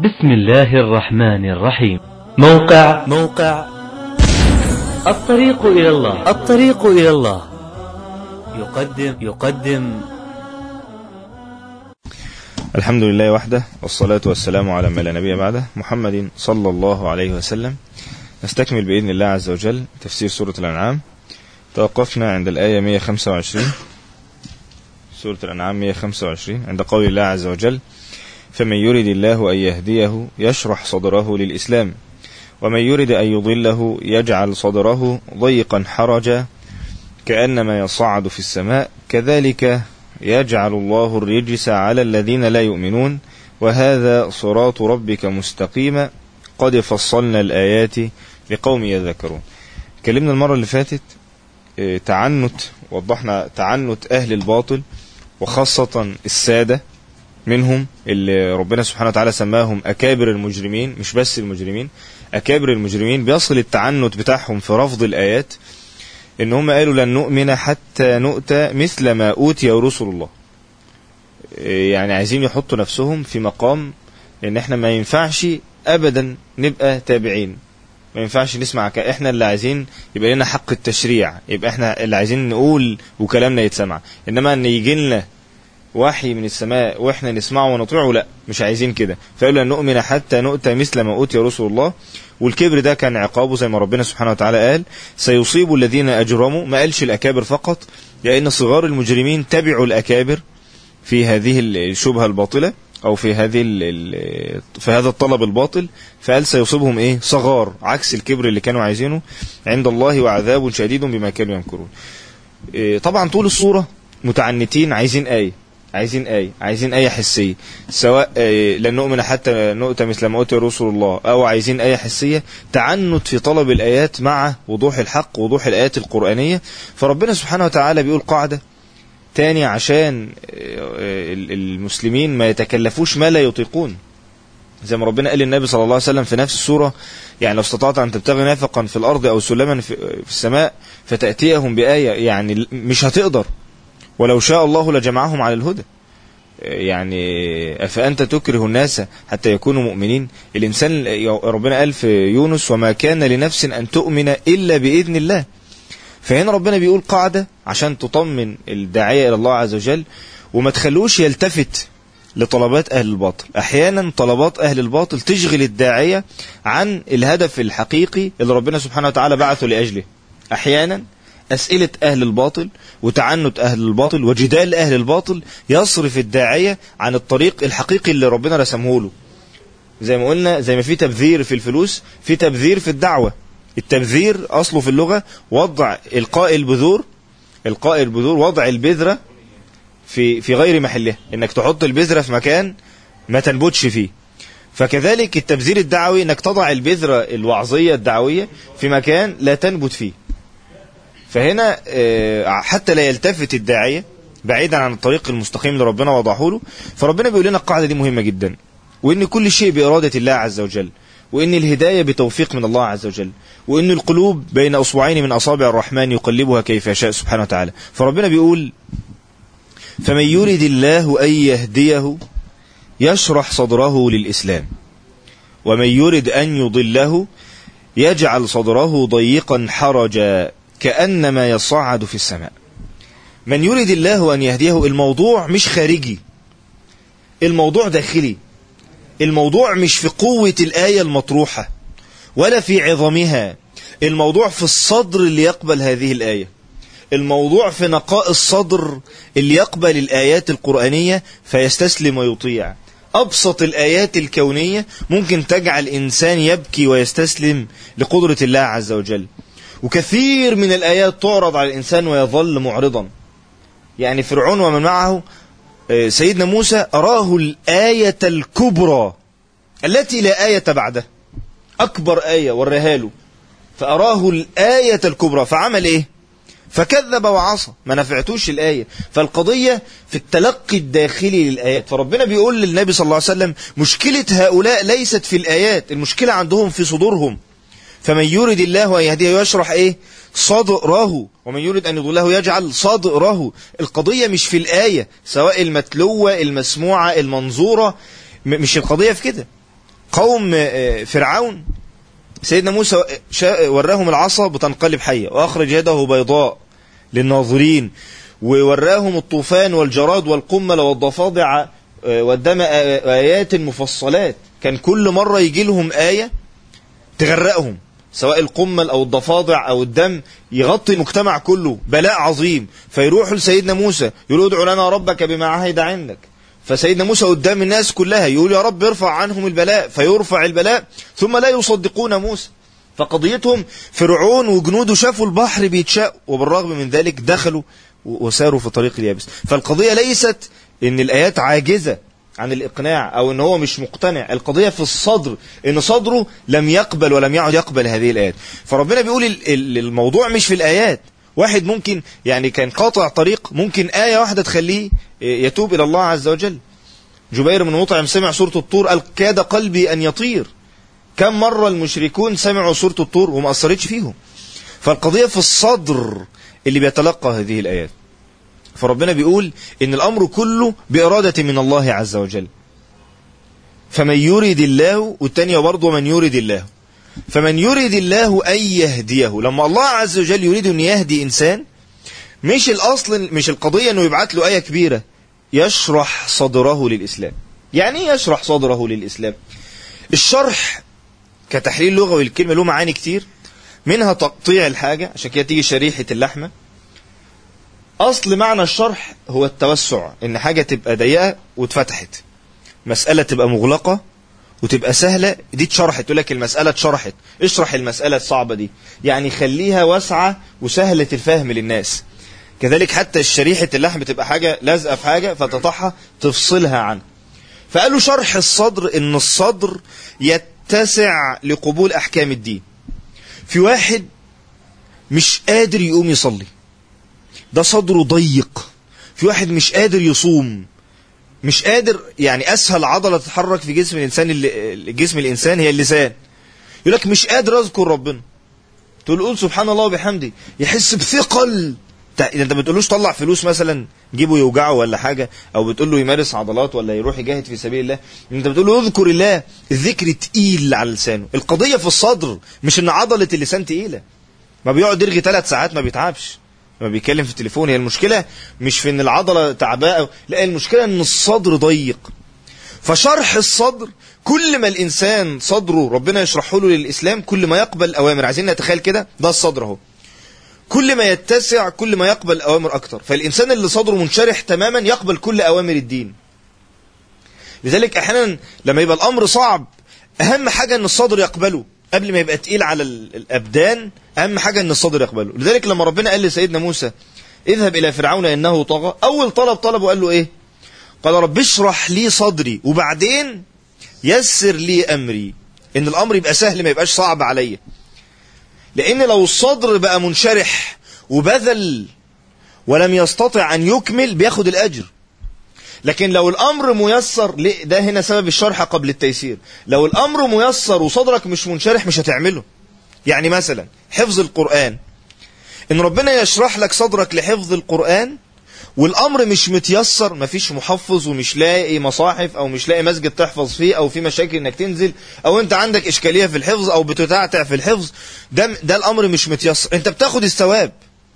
بسم الله الرحمن الرحيم موقع موقع الطريق إلى الله الطريق إلى الله يقدم يقدم الحمد لله وحده والصلاة والسلام على من لا نبي بعده محمد صلى الله عليه وسلم نستكمل بإذن الله عز وجل تفسير سورة الأنعام توقفنا عند الآية 125 سورة الأنعام 125 عند قول الله عز وجل فمن يرد الله أن يهديه يشرح صدره للإسلام ومن يرد أن يضله يجعل صدره ضيقا حرجا كأنما يصعد في السماء كذلك يجعل الله الرجس على الذين لا يؤمنون وهذا صراط ربك مستقيما قد فصلنا الآيات لقوم يذكرون كلمنا المرة اللي فاتت اه، تعنت وضحنا تعنت أهل الباطل وخاصة السادة منهم اللي ربنا سبحانه وتعالى سماهم أكابر المجرمين مش بس المجرمين أكابر المجرمين بيصل التعنت بتاعهم في رفض الآيات إن هم قالوا لن نؤمن حتى نؤتى مثل ما أوتي رسل الله إيه يعني عايزين يحطوا نفسهم في مقام إن إحنا ما ينفعش أبدا نبقى تابعين ما ينفعش نسمع ك... احنا اللي عايزين يبقى لنا حق التشريع يبقى احنا اللي عايزين نقول وكلامنا يتسمع انما ان يجي لنا وحي من السماء واحنا نسمعه ونطيعه لا مش عايزين كده فقالوا ان نؤمن حتى نؤتى مثل ما اوتي رسل الله والكبر ده كان عقابه زي ما ربنا سبحانه وتعالى قال سيصيب الذين اجرموا ما قالش الاكابر فقط لان صغار المجرمين تبعوا الاكابر في هذه الشبهه الباطله او في هذه ال ال في هذا الطلب الباطل فقال سيصيبهم ايه صغار عكس الكبر اللي كانوا عايزينه عند الله وعذاب شديد بما كانوا يمكرون إيه طبعا طول الصوره متعنتين عايزين ايه عايزين آية عايزين آية حسية سواء آه لن نؤمن حتى نؤتى مثل ما أوتي رسل الله أو عايزين آية حسية تعنت في طلب الآيات مع وضوح الحق وضوح الآيات القرآنية فربنا سبحانه وتعالى بيقول قاعدة تاني عشان آه المسلمين ما يتكلفوش ما لا يطيقون زي ما ربنا قال للنبي صلى الله عليه وسلم في نفس السورة يعني لو استطعت أن تبتغي نافقا في الأرض أو سلما في السماء فتأتيهم بآية يعني مش هتقدر ولو شاء الله لجمعهم على الهدى يعني أفأنت تكره الناس حتى يكونوا مؤمنين الإنسان ربنا قال في يونس وما كان لنفس أن تؤمن إلا بإذن الله فهنا ربنا بيقول قاعدة عشان تطمن الداعية إلى الله عز وجل وما تخلوش يلتفت لطلبات أهل الباطل أحيانا طلبات أهل الباطل تشغل الداعية عن الهدف الحقيقي اللي ربنا سبحانه وتعالى بعثه لأجله أحيانا أسئلة أهل الباطل وتعنت أهل الباطل وجدال أهل الباطل يصرف الداعية عن الطريق الحقيقي اللي ربنا رسمه له زي ما قلنا زي ما في تبذير في الفلوس في تبذير في الدعوة التبذير أصله في اللغة وضع إلقاء البذور إلقاء البذور وضع البذرة في في غير محلها إنك تحط البذرة في مكان ما تنبتش فيه فكذلك التبذير الدعوي إنك تضع البذرة الوعظية الدعوية في مكان لا تنبت فيه فهنا حتى لا يلتفت الداعية بعيدا عن الطريق المستقيم اللي ربنا وضعه له فربنا بيقول لنا القاعدة دي مهمة جدا وإن كل شيء بإرادة الله عز وجل وإن الهداية بتوفيق من الله عز وجل وإن القلوب بين أصبعين من أصابع الرحمن يقلبها كيف يشاء سبحانه وتعالى فربنا بيقول فمن يرد الله أن يهديه يشرح صدره للإسلام ومن يرد أن يضله يجعل صدره ضيقا حرجا كأنما يصعد في السماء من يريد الله أن يهديه الموضوع مش خارجي الموضوع داخلي الموضوع مش في قوة الآية المطروحة ولا في عظمها الموضوع في الصدر اللي يقبل هذه الآية الموضوع في نقاء الصدر اللي يقبل الآيات القرآنية فيستسلم ويطيع أبسط الآيات الكونية ممكن تجعل إنسان يبكي ويستسلم لقدرة الله عز وجل وكثير من الآيات تعرض على الإنسان ويظل معرضا يعني فرعون ومن معه سيدنا موسى أراه الآية الكبرى التي لا آية بعدها أكبر آية وريها له فأراه الآية الكبرى فعمل إيه فكذب وعصى ما نفعتوش الآية فالقضية في التلقي الداخلي للآيات فربنا بيقول للنبي صلى الله عليه وسلم مشكلة هؤلاء ليست في الآيات المشكلة عندهم في صدورهم فمن يرد الله أن يهديه يشرح إيه صدره ومن يريد أن يضله يجعل صدره القضية مش في الآية سواء المتلوة المسموعة المنظورة مش القضية في كده قوم آه، فرعون سيدنا موسى شا- وراهم العصا بتنقلب حية وأخرج يده بيضاء للناظرين ووراهم الطوفان والجراد والقمل والضفادع آه، والدم آ- آيات مفصلات كان كل مرة يجي لهم آية تغرقهم سواء القمل أو الضفادع أو الدم يغطي المجتمع كله بلاء عظيم فيروحوا لسيدنا موسى يقولوا ادعوا لنا ربك بما عهد عندك فسيدنا موسى قدام الناس كلها يقول يا رب ارفع عنهم البلاء فيرفع البلاء ثم لا يصدقون موسى فقضيتهم فرعون وجنوده شافوا البحر بيتشاء وبالرغم من ذلك دخلوا و- وساروا في طريق اليابس فالقضية ليست ان الآيات عاجزة عن الإقناع أو ان هو مش مقتنع القضية في الصدر ان صدره لم يقبل ولم يعد يقبل هذه الآيات فربنا بيقول ال- ال- الموضوع مش في الآيات واحد ممكن يعني كان قاطع طريق ممكن آية واحدة تخليه يتوب إلى الله عز وجل جبير بن مطعم سمع سورة الطور قال كاد قلبي أن يطير كم مرة المشركون سمعوا سورة الطور وما أثرتش فيهم فالقضية في الصدر اللي بيتلقى هذه الآيات فربنا بيقول إن الأمر كله بإرادة من الله عز وجل فمن يريد الله والتانية برضه من يريد الله فمن يريد الله أن يهديه لما الله عز وجل يريد أن يهدي إنسان مش الأصل مش القضية أنه يبعت له آية كبيرة يشرح صدره للإسلام يعني ايه يشرح صدره للإسلام الشرح كتحليل لغوي الكلمة له معاني كتير منها تقطيع الحاجة عشان كده تيجي شريحة اللحمة أصل معنى الشرح هو التوسع إن حاجة تبقى ضيقة واتفتحت مسألة تبقى مغلقة وتبقى سهلة دي اتشرحت تقول لك المسألة اتشرحت اشرح المسألة الصعبة دي يعني خليها واسعة وسهلة الفهم للناس كذلك حتى شريحة اللحم بتبقى حاجة لازقة في حاجة فتطحها تفصلها عنها فقالوا شرح الصدر ان الصدر يتسع لقبول احكام الدين في واحد مش قادر يقوم يصلي ده صدره ضيق في واحد مش قادر يصوم مش قادر يعني اسهل عضله تتحرك في جسم الانسان اللي جسم الانسان هي اللسان يقول لك مش قادر اذكر ربنا تقول قول سبحان الله وبحمده يحس بثقل تع- انت ما بتقولوش طلع فلوس مثلا جيبه يوجعه ولا حاجه او بتقول له يمارس عضلات ولا يروح يجاهد في سبيل الله انت بتقول له اذكر الله الذكر تقيل على لسانه القضيه في الصدر مش ان عضله اللسان تقيله ما بيقعد يرغي ثلاث ساعات ما بيتعبش ما بيتكلم في التليفون هي المشكله مش في ان العضله تعباء لا المشكله ان الصدر ضيق فشرح الصدر كل ما الانسان صدره ربنا يشرحه له للاسلام كل ما يقبل اوامر عايزين نتخيل كده ده الصدر اهو كل ما يتسع كل ما يقبل اوامر اكتر فالانسان اللي صدره منشرح تماما يقبل كل اوامر الدين لذلك احيانا لما يبقى الامر صعب اهم حاجه ان الصدر يقبله قبل ما يبقى تقيل على ال- الابدان اهم حاجه ان الصدر يقبله لذلك لما ربنا قال لسيدنا موسى اذهب الى فرعون انه طغى اول طلب طلبه قال له ايه قال رب اشرح لي صدري وبعدين يسر لي امري ان الامر يبقى سهل ما يبقاش صعب عليا لان لو الصدر بقى منشرح وبذل ولم يستطع ان يكمل بياخد الاجر لكن لو الامر ميسر ليه- ده هنا سبب الشرح قبل التيسير لو الامر ميسر وصدرك مش منشرح مش هتعمله يعني مثلا حفظ القران ان ربنا يشرح لك صدرك لحفظ القران والامر مش متيسر مفيش محفظ ومش لاقي مصاحف او مش لاقي مسجد تحفظ فيه او في مشاكل انك تنزل او انت عندك اشكاليه في الحفظ او بتتعتع في الحفظ ده ده الامر مش متيسر انت بتاخد الثواب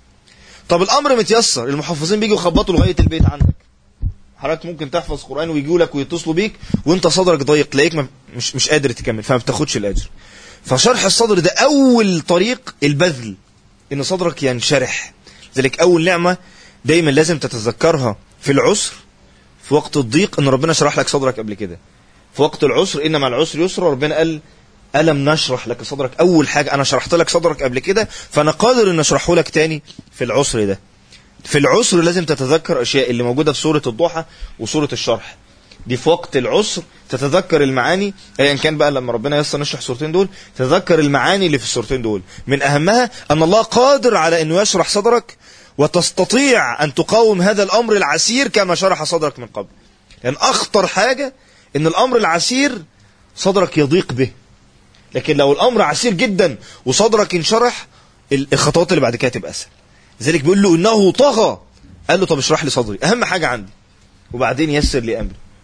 طب الامر متيسر المحفظين بيجوا يخبطوا لغايه البيت عندك حضرتك ممكن تحفظ قران ويجوا لك ويتصلوا بيك وانت صدرك ضيق تلاقيك ما- مش مش قادر تكمل فما بتاخدش الاجر فشرح الصدر ده اول طريق البذل ان صدرك ينشرح لذلك اول نعمه دايما لازم تتذكرها في العسر في وقت الضيق ان ربنا شرح لك صدرك قبل كده في وقت العسر ان مع العسر يسر ربنا قال ألم نشرح لك صدرك أول حاجة أنا شرحت لك صدرك قبل كده فأنا قادر أن أشرحه لك تاني في العسر ده في العسر لازم تتذكر أشياء اللي موجودة في سورة الضحى وسورة الشرح دي في وقت العسر تتذكر المعاني ايا كان بقى لما ربنا يسر نشرح السورتين دول تتذكر المعاني اللي في السورتين دول من اهمها ان الله قادر على انه يشرح صدرك وتستطيع ان تقاوم هذا الامر العسير كما شرح صدرك من قبل لان اخطر حاجه ان الامر العسير صدرك يضيق به لكن لو الامر عسير جدا وصدرك انشرح الخطوات اللي بعد كده تبقى اسهل لذلك بيقول له انه طغى قال له طب اشرح لي صدري اهم حاجه عندي وبعدين يسر لي امري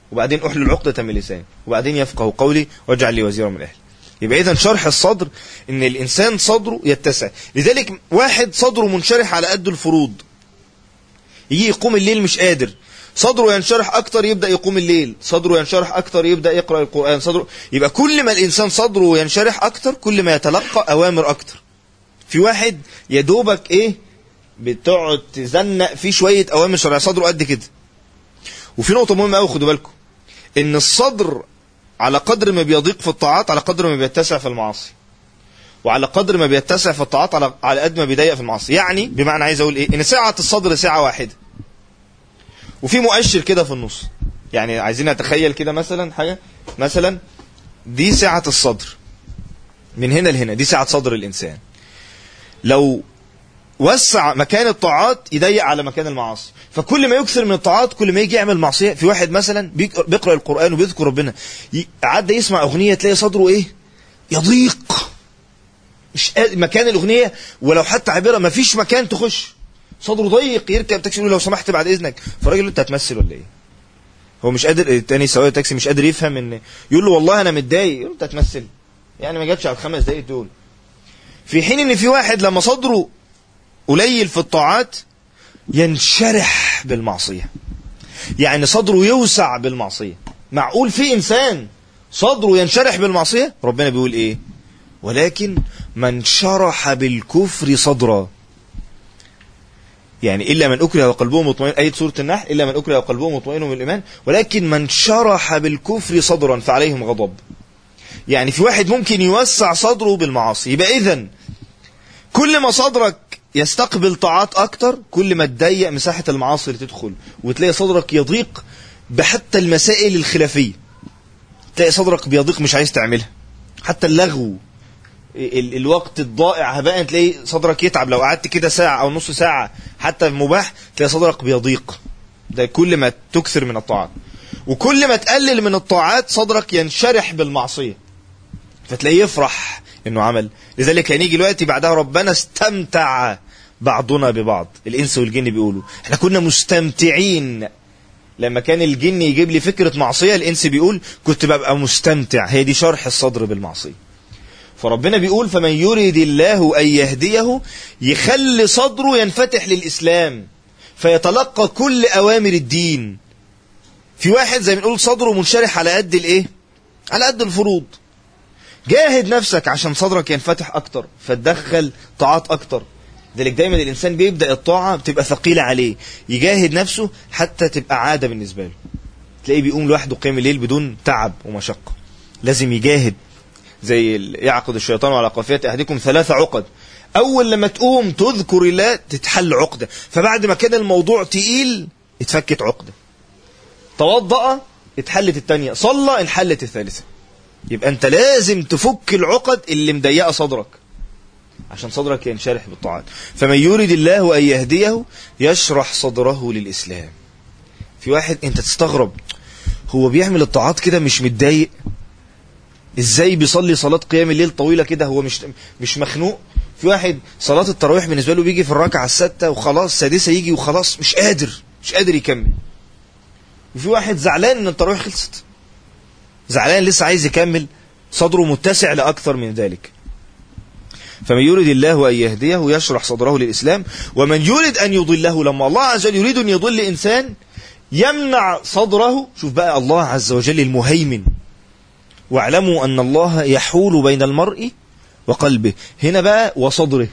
وبعدين احلل عقدة من لساني وبعدين يفقه قولي واجعل لي وزيرا من اهلي يبقى اذا شرح الصدر ان الانسان صدره يتسع لذلك واحد صدره منشرح على قد الفروض يجي يقوم الليل مش قادر صدره ينشرح اكتر يبدا يقوم الليل صدره ينشرح اكتر يبدا يقرا القران صدره يبقى كل ما الانسان صدره ينشرح اكتر كل ما يتلقى اوامر اكتر في واحد يا دوبك ايه بتقعد تزنق فيه شويه اوامر شرعيه صدره قد كده وفي نقطه مهمه قوي خدوا بالكم ان الصدر على قدر ما بيضيق في الطاعات على قدر ما بيتسع في المعاصي وعلى قدر ما بيتسع في الطاعات على على قد ما بيضيق في المعاصي يعني بمعنى عايز اقول ايه ان سعه الصدر ساعه واحده وفي مؤشر كده في النص يعني عايزين نتخيل كده مثلا حاجه مثلا دي سعه الصدر من هنا لهنا دي سعه صدر الانسان لو وسع مكان الطاعات يضيق على مكان المعاصي فكل ما يكثر من الطاعات كل ما يجي يعمل معصيه في واحد مثلا بيق- بيقرا القران وبيذكر ربنا ي- عدى يسمع اغنيه تلاقي صدره ايه يضيق مش قا- مكان الاغنيه ولو حتى عباره ما فيش مكان تخش صدره ضيق يركب تاكسي يقول له لو سمحت بعد اذنك فالراجل يقول له انت هتمثل ولا ايه هو مش قادر التاني سواق التاكسي مش قادر يفهم ان يقول له والله انا متضايق يقول له انت هتمثل يعني ما جابش على الخمس دقايق دول في حين ان في واحد لما صدره قليل في الطاعات ينشرح بالمعصيه يعني صدره يوسع بالمعصيه معقول في انسان صدره ينشرح بالمعصيه ربنا بيقول ايه ولكن من شرح بالكفر صدرا يعني الا من اكره وقلبه مطمئن ايه سوره النحل الا من اكره وقلبه مطمئن بالايمان ولكن من شرح بالكفر صدرا فعليهم غضب يعني في واحد ممكن يوسع صدره بالمعاصي يبقى اذا كل ما صدرك يستقبل طاعات اكتر كل ما تضيق مساحه المعاصي اللي تدخل وتلاقي صدرك يضيق بحتى المسائل الخلافيه تلاقي صدرك بيضيق مش عايز تعملها حتى اللغو ال- الوقت الضائع هباء تلاقي صدرك يتعب لو قعدت كده ساعة أو نص ساعة حتى مباح تلاقي صدرك بيضيق ده كل ما تكثر من الطاعات وكل ما تقلل من الطاعات صدرك ينشرح بالمعصية فتلاقيه يفرح انه عمل لذلك هنيجي دلوقتي بعدها ربنا استمتع بعضنا ببعض الانس والجن بيقولوا احنا كنا مستمتعين لما كان الجن يجيب لي فكرة معصية الانس بيقول كنت ببقى مستمتع هي دي شرح الصدر بالمعصية فربنا بيقول فمن يريد الله أن يهديه يخلي صدره ينفتح للإسلام فيتلقى كل أوامر الدين في واحد زي ما نقول صدره منشرح على قد الإيه على قد الفروض جاهد نفسك عشان صدرك ينفتح أكتر فتدخل طاعات أكتر ذلك دايما الإنسان بيبدأ الطاعة بتبقى ثقيلة عليه يجاهد نفسه حتى تبقى عادة بالنسبة له تلاقيه بيقوم لوحده قيام الليل بدون تعب ومشقة لازم يجاهد زي ال- يعقد الشيطان على قافية أحدكم ثلاث عقد أول لما تقوم تذكر الله تتحل عقدة فبعد ما كان الموضوع تقيل اتفكت عقدة توضأ اتحلت التانية صلى انحلت الثالثة يبقى انت لازم تفك العقد اللي مضيقة صدرك عشان صدرك ينشرح بالطاعات فمن يريد الله أن يهديه يشرح صدره للإسلام في واحد انت تستغرب هو بيعمل الطاعات كده مش متضايق ازاي بيصلي صلاة قيام الليل طويلة كده هو مش مش مخنوق في واحد صلاة التراويح بالنسبة له بيجي في الركعة السادسة وخلاص السادسة يجي وخلاص مش قادر مش قادر يكمل وفي واحد زعلان ان التراويح خلصت زعلان لسه عايز يكمل صدره متسع لأكثر من ذلك فمن يريد الله أن يهديه يشرح صدره للإسلام ومن يريد أن يضله لما الله عز وجل يريد أن يضل إنسان يمنع صدره شوف بقى الله عز وجل المهيمن واعلموا أن الله يحول بين المرء وقلبه هنا بقى وصدره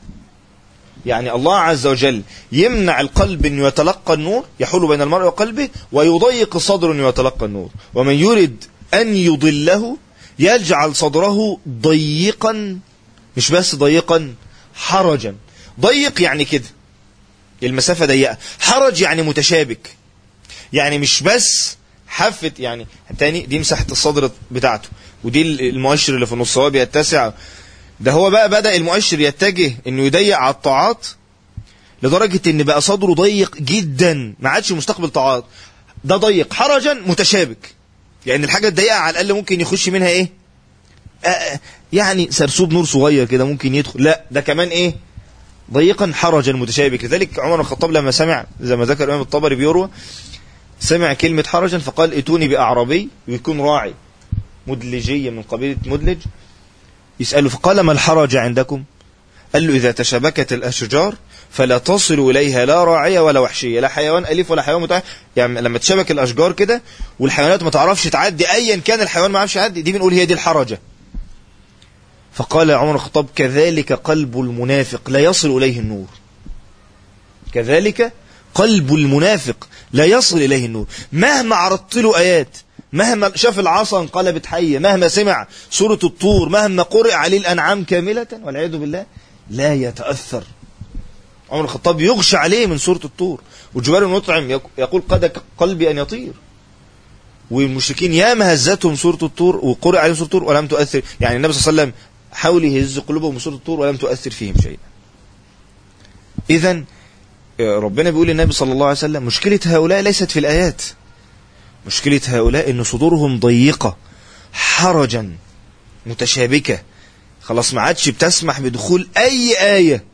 يعني الله عز وجل يمنع القلب أن يتلقى النور يحول بين المرء وقلبه ويضيق الصدر أن يتلقى النور ومن يريد أن يضله يجعل صدره ضيقا مش بس ضيقا حرجا ضيق يعني كده المسافة ضيقة حرج يعني متشابك يعني مش بس حافة يعني تاني دي مساحة الصدر بتاعته ودي المؤشر اللي في النص هو بيتسع ده هو بقى بدأ المؤشر يتجه انه يضيق على الطاعات لدرجة ان بقى صدره ضيق جدا ما عادش مستقبل طاعات ده ضيق حرجا متشابك يعني الحاجة الضيقة على الأقل ممكن يخش منها ايه آه يعني سرسوب نور صغير كده ممكن يدخل لا ده كمان ايه ضيقا حرجا متشابك لذلك عمر بن الخطاب لما سمع زي ما ذكر الامام الطبري بيروى سمع كلمة حرجا فقال ائتوني بأعرابي ويكون راعي مدلجية من قبيلة مدلج يسأله فقال ما الحرج عندكم قال له إذا تشابكت الأشجار فلا تصل إليها لا راعية ولا وحشية لا حيوان أليف ولا حيوان متعب يعني لما تشابك الأشجار كده والحيوانات ما تعرفش تعدي أيا كان الحيوان ما عرفش يعدي دي بنقول هي دي الحرجة فقال عمر الخطاب كذلك قلب المنافق لا يصل إليه النور كذلك قلب المنافق لا يصل إليه النور مهما عرضت له آيات مهما شاف العصا انقلبت حية مهما سمع سورة الطور مهما قرئ عليه الأنعام كاملة والعياذ بالله لا يتأثر عمر الخطاب يغشى عليه من سورة الطور وجبار المطعم يقول قد قلبي أن يطير والمشركين ياما هزتهم سورة الطور وقرئ عليهم سورة الطور ولم تؤثر يعني النبي صلى الله عليه وسلم حاول يهز قلوبهم بسورة الطور ولم تؤثر فيهم شيئا إذا ربنا بيقول للنبي صلى الله عليه وسلم مشكلة هؤلاء ليست في الآيات مشكلة هؤلاء أن صدورهم ضيقة حرجا متشابكة خلاص ما عادش بتسمح بدخول أي آية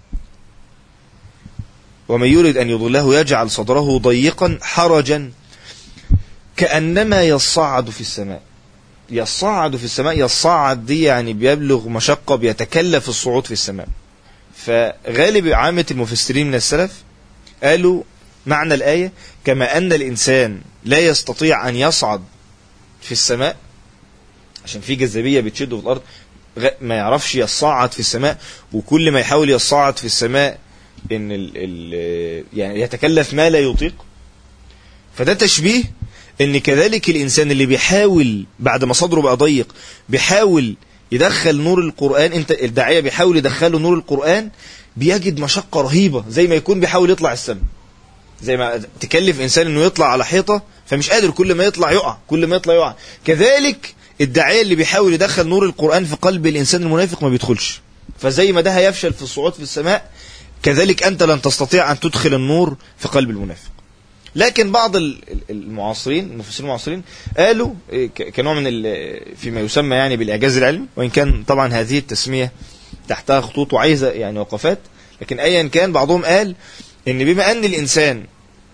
ومن يريد أن يضله يجعل صدره ضيقا حرجا كأنما يصعد في السماء يصعد في السماء يصعد دي يعني بيبلغ مشقة بيتكلف الصعود في السماء فغالب عامة المفسرين من السلف قالوا معنى الآية كما أن الإنسان لا يستطيع أن يصعد في السماء عشان في جاذبية بتشده في الأرض ما يعرفش يصعد في السماء وكل ما يحاول يصعد في السماء ان ال ال يعني يتكلف ما لا يطيق فده تشبيه ان كذلك الانسان اللي بيحاول بعد ما صدره بقى ضيق بيحاول يدخل نور القرآن انت الداعية بيحاول يدخله نور القرآن بيجد مشقة رهيبة زي ما يكون بيحاول يطلع السماء زي ما تكلف انسان انه يطلع على حيطة فمش قادر كل ما يطلع يقع كل ما يطلع يقع كذلك الداعية اللي بيحاول يدخل نور القرآن في قلب الانسان المنافق ما بيدخلش فزي ما ده هيفشل في الصعود في السماء كذلك أنت لن تستطيع أن تدخل النور في قلب المنافق لكن بعض المعاصرين المفسرين المعاصرين قالوا كنوع من فيما يسمى يعني بالإعجاز العلمي وإن كان طبعا هذه التسمية تحتها خطوط وعايزة يعني وقفات لكن أيا كان بعضهم قال إن بما أن الإنسان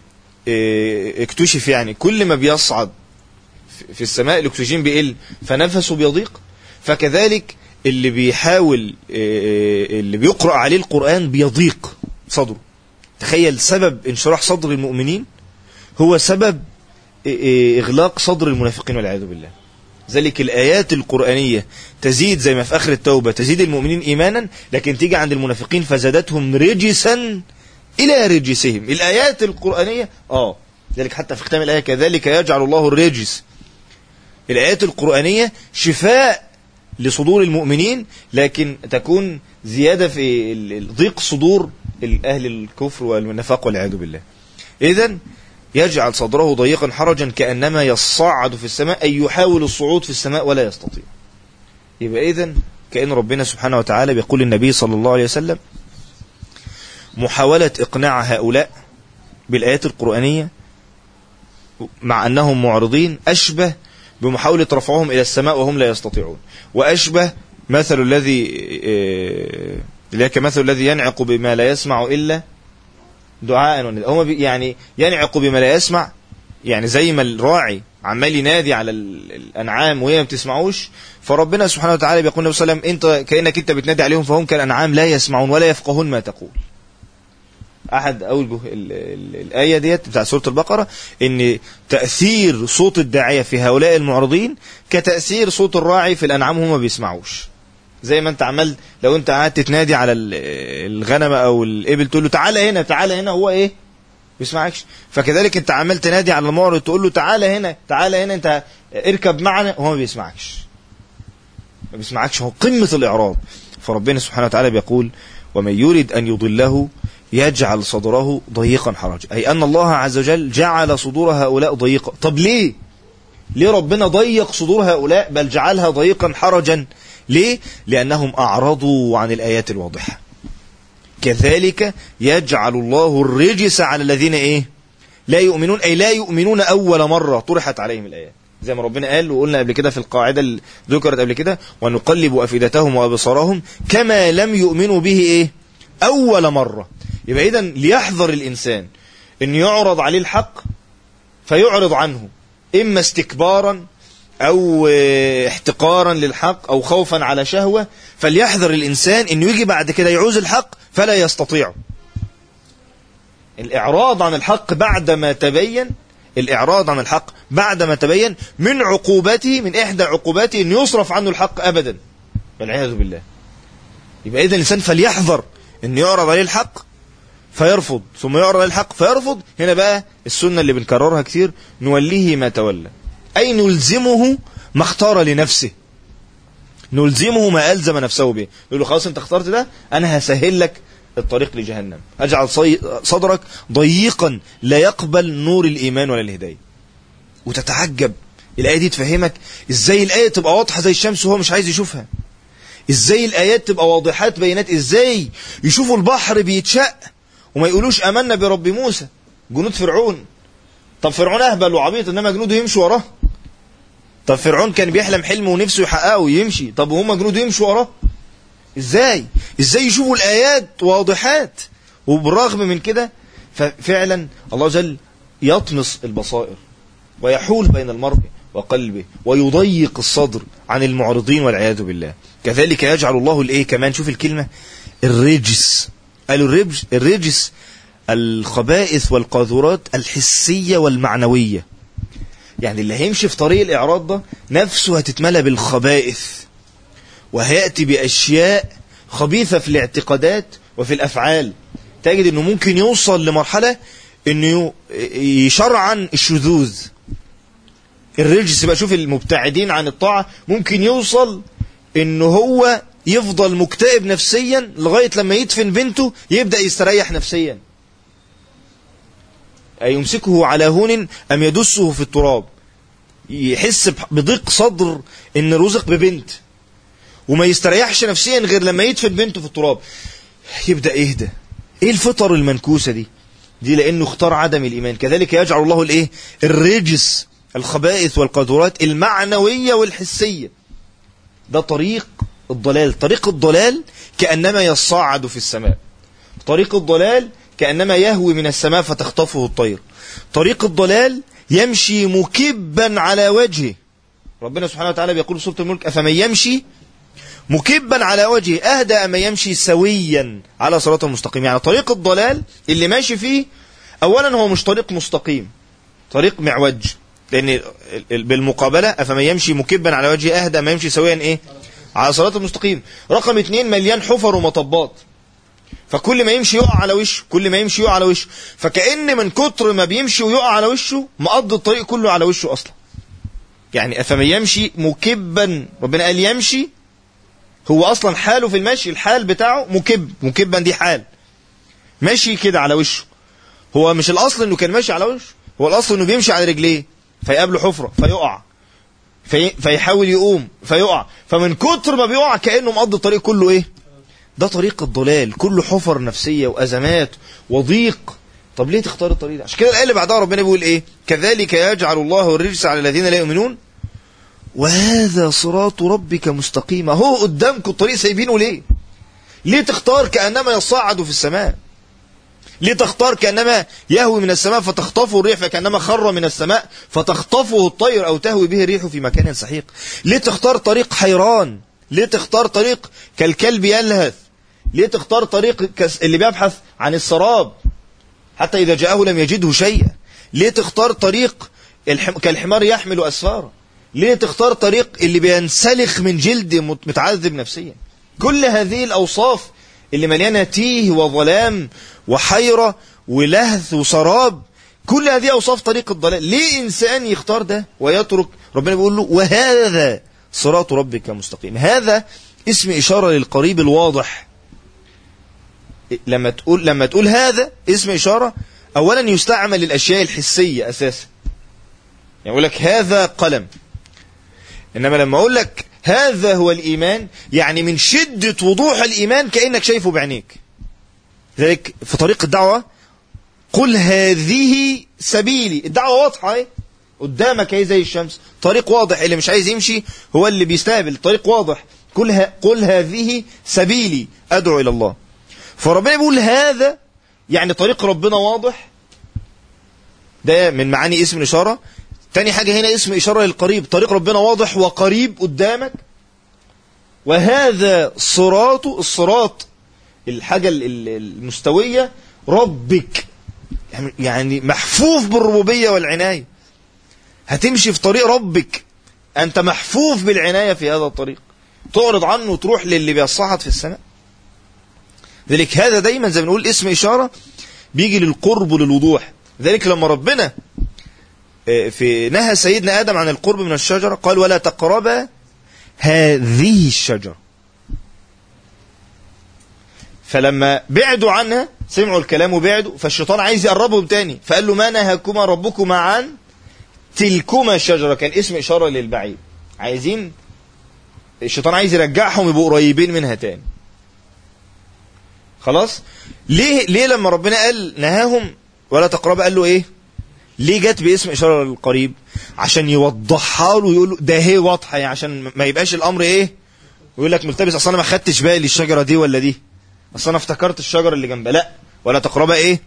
اكتشف يعني كل ما بيصعد في السماء الأكسجين بيقل فنفسه بيضيق فكذلك اللي بيحاول اللي بيقرأ عليه القرآن بيضيق صدره تخيل سبب انشراح صدر المؤمنين هو سبب إغلاق صدر المنافقين والعياذ بالله ذلك الآيات القرآنية تزيد زي ما في آخر التوبة تزيد المؤمنين إيمانا لكن تيجي عند المنافقين فزادتهم رجسا إلى رجسهم الآيات القرآنية آه ذلك حتى في ختام الآية كذلك يجعل الله الرجس الآيات القرآنية شفاء لصدور المؤمنين لكن تكون زيادة في ضيق صدور أهل الكفر والنفاق والعياذ بالله إذا يجعل صدره ضيقا حرجا كأنما يصعد في السماء أي يحاول الصعود في السماء ولا يستطيع يبقى إذا كأن ربنا سبحانه وتعالى بيقول للنبي صلى الله عليه وسلم محاولة إقناع هؤلاء بالآيات القرآنية مع أنهم معرضين أشبه بمحاولة رفعهم إلى السماء وهم لا يستطيعون وأشبه مثل الذي لك مثل الذي ينعق بما لا يسمع إلا دعاء ونداء هم يعني ينعق بما لا يسمع يعني زي ما الراعي عمال ينادي على الأنعام وهي ما بتسمعوش فربنا سبحانه وتعالى بيقول النبي صلى الله عليه وسلم انت كأنك انت بتنادي عليهم فهم كالأنعام لا يسمعون ولا يفقهون ما تقول أحد أوجه الآية ديت بتاع سورة البقرة إن تأثير صوت الداعية في هؤلاء المعرضين كتأثير صوت الراعي في الأنعام هم ما بيسمعوش زي ما أنت عمال لو أنت قعدت تنادي على الغنم أو الإبل تقول له تعالى هنا تعالى هنا هو إيه بيسمعكش فكذلك أنت عمال تنادي على المعرض تقول له تعالى هنا تعالى هنا أنت اركب معنا هو ما بيسمعكش ما بيسمعكش هو قمة الإعراض فربنا سبحانه وتعالى بيقول ومن يريد أن يضله يجعل صدره ضيقا حرجا أي أن الله عز وجل جعل صدور هؤلاء ضيقا طب ليه ليه ربنا ضيق صدور هؤلاء بل جعلها ضيقا حرجا ليه لأنهم أعرضوا عن الآيات الواضحة كذلك يجعل الله الرجس على الذين إيه لا يؤمنون أي لا يؤمنون أول مرة طرحت عليهم الآيات زي ما ربنا قال وقلنا قبل كده في القاعدة اللي ذكرت قبل كده ونقلب أفئدتهم وأبصارهم كما لم يؤمنوا به إيه أول مرة يبقى إذا ليحذر الإنسان أن يعرض عليه الحق فيعرض عنه إما استكبارا أو اه، احتقارا للحق أو خوفا على شهوة فليحذر الإنسان أنه يجي بعد كده يعوز الحق فلا يستطيع الإعراض عن الحق بعدما تبين الإعراض عن الحق بعدما تبين من عقوبته من إحدى عقوباته أن يصرف عنه الحق أبدا والعياذ بالله يبقى إذا الإنسان فليحذر أن يعرض عليه الحق فيرفض ثم يعرض عليه الحق فيرفض هنا بقى السنة اللي بنكررها كتير نوليه ما تولى أي نلزمه ما اختار لنفسه نلزمه ما ألزم نفسه به يقول له خلاص انت اخترت ده أنا هسهل لك الطريق لجهنم أجعل صي- صدرك ضيقا لا يقبل نور الإيمان ولا الهداية وتتعجب الآية دي تفهمك إزاي الآية تبقى واضحة زي الشمس وهو مش عايز يشوفها إزاي الآيات تبقى واضحات بينات إزاي يشوفوا البحر بيتشق وما يقولوش آمنا برب موسى جنود فرعون طب فرعون أهبل وعبيط إنما جنوده يمشوا وراه طب فرعون كان بيحلم حلم ونفسه يحققه ويمشي طب وهم جنوده يمشوا وراه ازاي ازاي يشوفوا الايات واضحات وبالرغم من كده ففعلا الله عز وجل يطمس البصائر ويحول بين المرء وقلبه ويضيق الصدر عن المعرضين والعياذ بالله كذلك يجعل الله الايه كمان شوف الكلمه الرجس قالوا الرجس الرجس الخبائث والقاذورات الحسيه والمعنويه يعني اللي هيمشي في طريق الاعراض ده نفسه هتتملى بالخبائث وهيأتي بأشياء خبيثة في الاعتقادات وفي الأفعال تجد أنه ممكن يوصل لمرحلة أنه يشرعن الشذوذ الرجس بقى شوف المبتعدين عن الطاعة ممكن يوصل أنه هو يفضل مكتئب نفسيا لغاية لما يدفن بنته يبدأ يستريح نفسيا أي يمسكه على هون أم يدسه في التراب يحس بضيق صدر أن رزق ببنت وما يستريحش نفسيا غير لما يدفن بنته في التراب يبدأ يهدى ايه الفطر المنكوسة دي دي لانه اختار عدم الايمان كذلك يجعل الله الايه الرجس الخبائث والقذورات المعنوية والحسية ده طريق الضلال طريق الضلال كأنما يصعد في السماء طريق الضلال كأنما يهوي من السماء فتخطفه الطير طريق الضلال يمشي مكبا على وجهه ربنا سبحانه وتعالى بيقول في سورة الملك أفمن يمشي مكبا على وجهه أهدى أما يمشي سويا على صراط المستقيم يعني طريق الضلال اللي ماشي فيه أولا هو مش طريق مستقيم طريق معوج لأن بالمقابلة أفمن يمشي مكبا على وجهه أهدى أما يمشي سويا إيه على صراط المستقيم رقم اتنين مليان حفر ومطبات فكل ما يمشي يقع على وشه كل ما يمشي يقع على وشه فكأن من كتر ما بيمشي ويقع على وشه مقضي الطريق كله على وشه أصلا يعني أفمن يمشي مكبا ربنا قال يمشي هو اصلا حاله في المشي الحال بتاعه مكب مكبا دي حال ماشي كده على وشه هو مش الاصل انه كان ماشي على وشه هو الاصل انه بيمشي على رجليه فيقابله حفره فيقع في فيحاول يقوم فيقع فمن كتر ما بيقع كانه مقضي الطريق كله ايه ده طريق الضلال كله حفر نفسيه وازمات وضيق طب ليه تختار الطريق ده عشان كده الايه اللي بعدها ربنا بيقول ايه كذلك يجعل الله الرجس على الذين لا يؤمنون وهذا صراط ربك مستقيما هو قدامكم الطريق سايبينه ليه ليه تختار كأنما يصعد في السماء ليه تختار كأنما يهوي من السماء فتخطفه الريح فكأنما خر من السماء فتخطفه الطير أو تهوي به الريح في مكان سحيق ليه تختار طريق حيران ليه تختار طريق كالكلب يلهث ليه تختار طريق اللي بيبحث عن السراب حتى إذا جاءه لم يجده شيئا ليه تختار طريق كالحمار يحمل أسفاره ليه تختار طريق اللي بينسلخ من جلد متعذب نفسيا كل هذه الأوصاف اللي مليانة تيه وظلام وحيرة ولهث وسراب كل هذه أوصاف طريق الضلال ليه إنسان يختار ده ويترك ربنا بيقول له وهذا صراط ربك مستقيم هذا اسم إشارة للقريب الواضح لما تقول لما تقول هذا اسم إشارة أولا يستعمل للأشياء الحسية أساسا يعني يقول لك هذا قلم إنما لما أقول لك هذا هو الإيمان يعني من شدة وضوح الإيمان كأنك شايفه بعينيك ذلك في طريق الدعوة قل هذه سبيلي الدعوة واضحة اهي قدامك اهي زي الشمس طريق واضح اللي مش عايز يمشي هو اللي بيستقبل طريق واضح قل, ها قل هذه سبيلي أدعو إلى الله فربنا بيقول هذا يعني طريق ربنا واضح ده من معاني اسم الإشارة تاني حاجة هنا اسم إشارة للقريب طريق ربنا واضح وقريب قدامك وهذا صراط الصراط الحاجة ال- ال- المستوية ربك يعني- يعني محفوف بالربوبية والعناية هتمشي في طريق ربك أنت محفوف بالعناية في هذا الطريق تعرض عنه وتروح للي بيصعد في السماء ذلك هذا دايما زي ما نقول اسم إشارة بيجي للقرب وللوضوح ذلك لما ربنا آه، في نهى سيدنا آدم عن القرب من الشجرة قال ولا تقربا هذه الشجرة فلما بعدوا عنها سمعوا الكلام وبعدوا فالشيطان عايز يقربهم تاني فقال له ما نهاكما ربكما عن تلكما الشجرة كان اسم إشارة للبعيد عايزين الشيطان عايز يرجعهم يبقوا قريبين منها تاني خلاص ليه ليه لما ربنا قال نهاهم ولا تقرب قال له ايه ليه جت باسم اشاره للقريب عشان يوضحها له ويقول له ده هي واضحه يعني عشان ما يبقاش الامر ايه ويقول لك ملتبس اصل انا ما خدتش بالي الشجره دي ولا دي اصل انا افتكرت الشجره اللي جنبها لا ولا تقربها ايه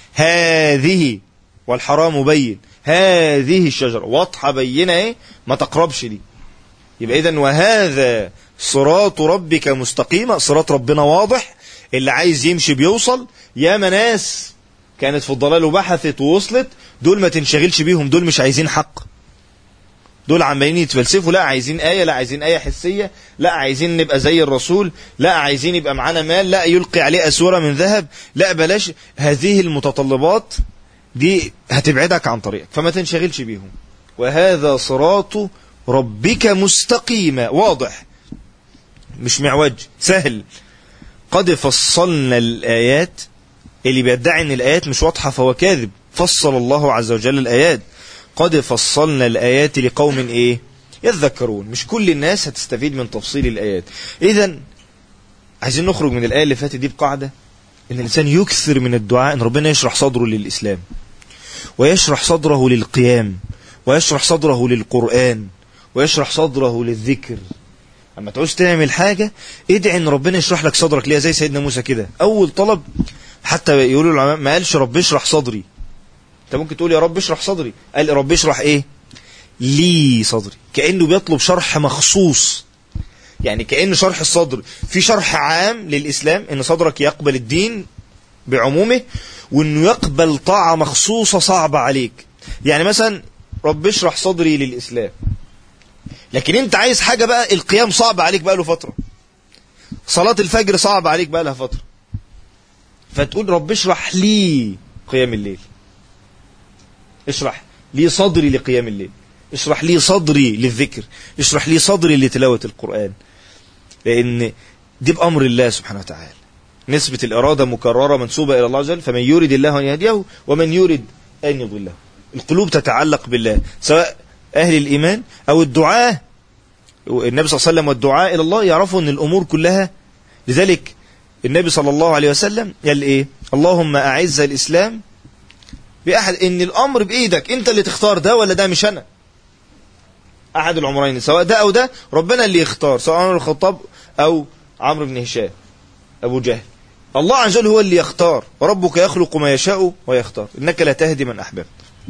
هذه والحرام بين هذه الشجره واضحه بينه ايه ما تقربش دي يبقى اذا وهذا صراط ربك مستقيمة صراط ربنا واضح اللي عايز يمشي بيوصل يا ناس كانت في الضلال وبحثت ووصلت دول ما تنشغلش بيهم دول مش عايزين حق دول عمالين يتفلسفوا لا عايزين آية لا عايزين آية حسية لا عايزين نبقى زي الرسول لا عايزين يبقى معانا مال لا يلقي عليه أسورة من ذهب لا بلاش هذه المتطلبات دي هتبعدك عن طريقك فما تنشغلش بيهم وهذا صراط ربك مستقيما واضح مش معوج سهل قد فصلنا الآيات اللي بيدعي ان الآيات مش واضحة فهو كاذب فصل الله عز وجل الآيات قد فصلنا الآيات لقوم ايه يذكرون مش كل الناس هتستفيد من تفصيل الآيات إذا عايزين نخرج من الآية اللي فاتت دي بقاعدة ان الإنسان يكثر من الدعاء ان ربنا يشرح صدره للإسلام ويشرح صدره للقيام ويشرح صدره للقرآن ويشرح صدره للذكر اما تعوز تعمل حاجة ادعي ان ربنا يشرح لك صدرك ليها زي سيدنا موسى كده اول طلب حتى يقولوا العلماء ما قالش رب اشرح صدري انت ممكن تقول يا رب اشرح صدري قال رب اشرح ايه لي صدري كأنه بيطلب شرح مخصوص يعني كأن شرح الصدر في شرح عام للإسلام ان صدرك يقبل الدين بعمومه وانه يقبل طاعة مخصوصة صعبة عليك يعني مثلا رب اشرح صدري للإسلام لكن انت عايز حاجة بقى القيام صعب عليك بقى له فترة صلاة الفجر صعب عليك بقى لها فترة فتقول رب اشرح لي قيام الليل اشرح لي صدري لقيام الليل اشرح لي صدري للذكر اشرح لي صدري لتلاوة القرآن لأن دي بأمر الله سبحانه وتعالى نسبة الإرادة مكررة منسوبة إلى الله عز وجل فمن يريد الله أن يهديه ومن يريد أن يضله القلوب تتعلق بالله سواء أهل الإيمان أو الدعاء النبي صلى الله عليه وسلم والدعاء إلى الله يعرفوا أن الأمور كلها لذلك النبي صلى الله عليه وسلم قال إيه اللهم أعز الإسلام بأحد إن الأمر بإيدك أنت اللي تختار ده ولا ده مش أنا أحد العمرين سواء ده أو ده ربنا اللي يختار سواء عمر الخطاب أو عمرو بن هشام أبو جهل الله عز وجل هو اللي يختار وربك يخلق ما يشاء ويختار إنك لا تهدي من أحببت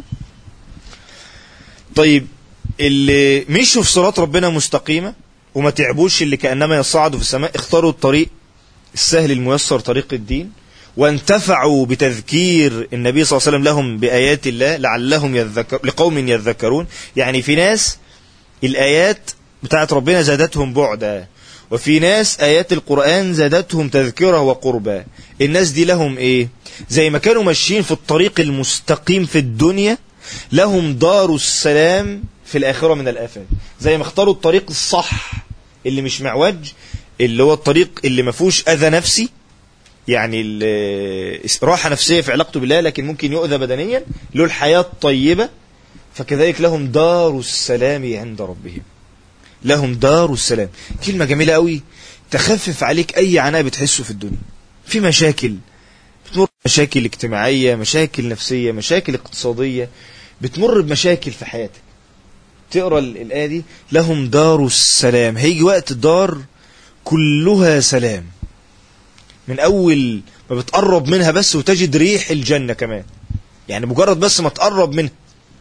طيب اللي مشوا في صراط ربنا مستقيمة وما تعبوش اللي كأنما يصعدوا في السماء اختاروا الطريق السهل الميسر طريق الدين وانتفعوا بتذكير النبي صلى الله عليه وسلم لهم بآيات الله لعلهم يذكر لقوم يذكرون يعني في ناس الآيات بتاعت ربنا زادتهم بعدا وفي ناس آيات القرآن زادتهم تذكرة وقربا الناس دي لهم ايه زي ما كانوا ماشيين في الطريق المستقيم في الدنيا لهم دار السلام في الآخرة من الآفات زي ما اختاروا الطريق الصح اللي مش معوج اللي هو الطريق اللي ما فيهوش أذى نفسي يعني راحة نفسية في علاقته بالله لكن ممكن يؤذى بدنيا له الحياة الطيبة فكذلك لهم دار السلام عند ربهم لهم دار السلام كلمة جميلة قوي تخفف عليك أي عناء بتحسه في الدنيا في مشاكل بتمر مشاكل اجتماعية مشاكل نفسية مشاكل اقتصادية بتمر بمشاكل في حياتك تقرا الآية دي لهم دار السلام هيجي وقت الدار كلها سلام من أول ما بتقرب منها بس وتجد ريح الجنة كمان يعني مجرد بس ما تقرب منها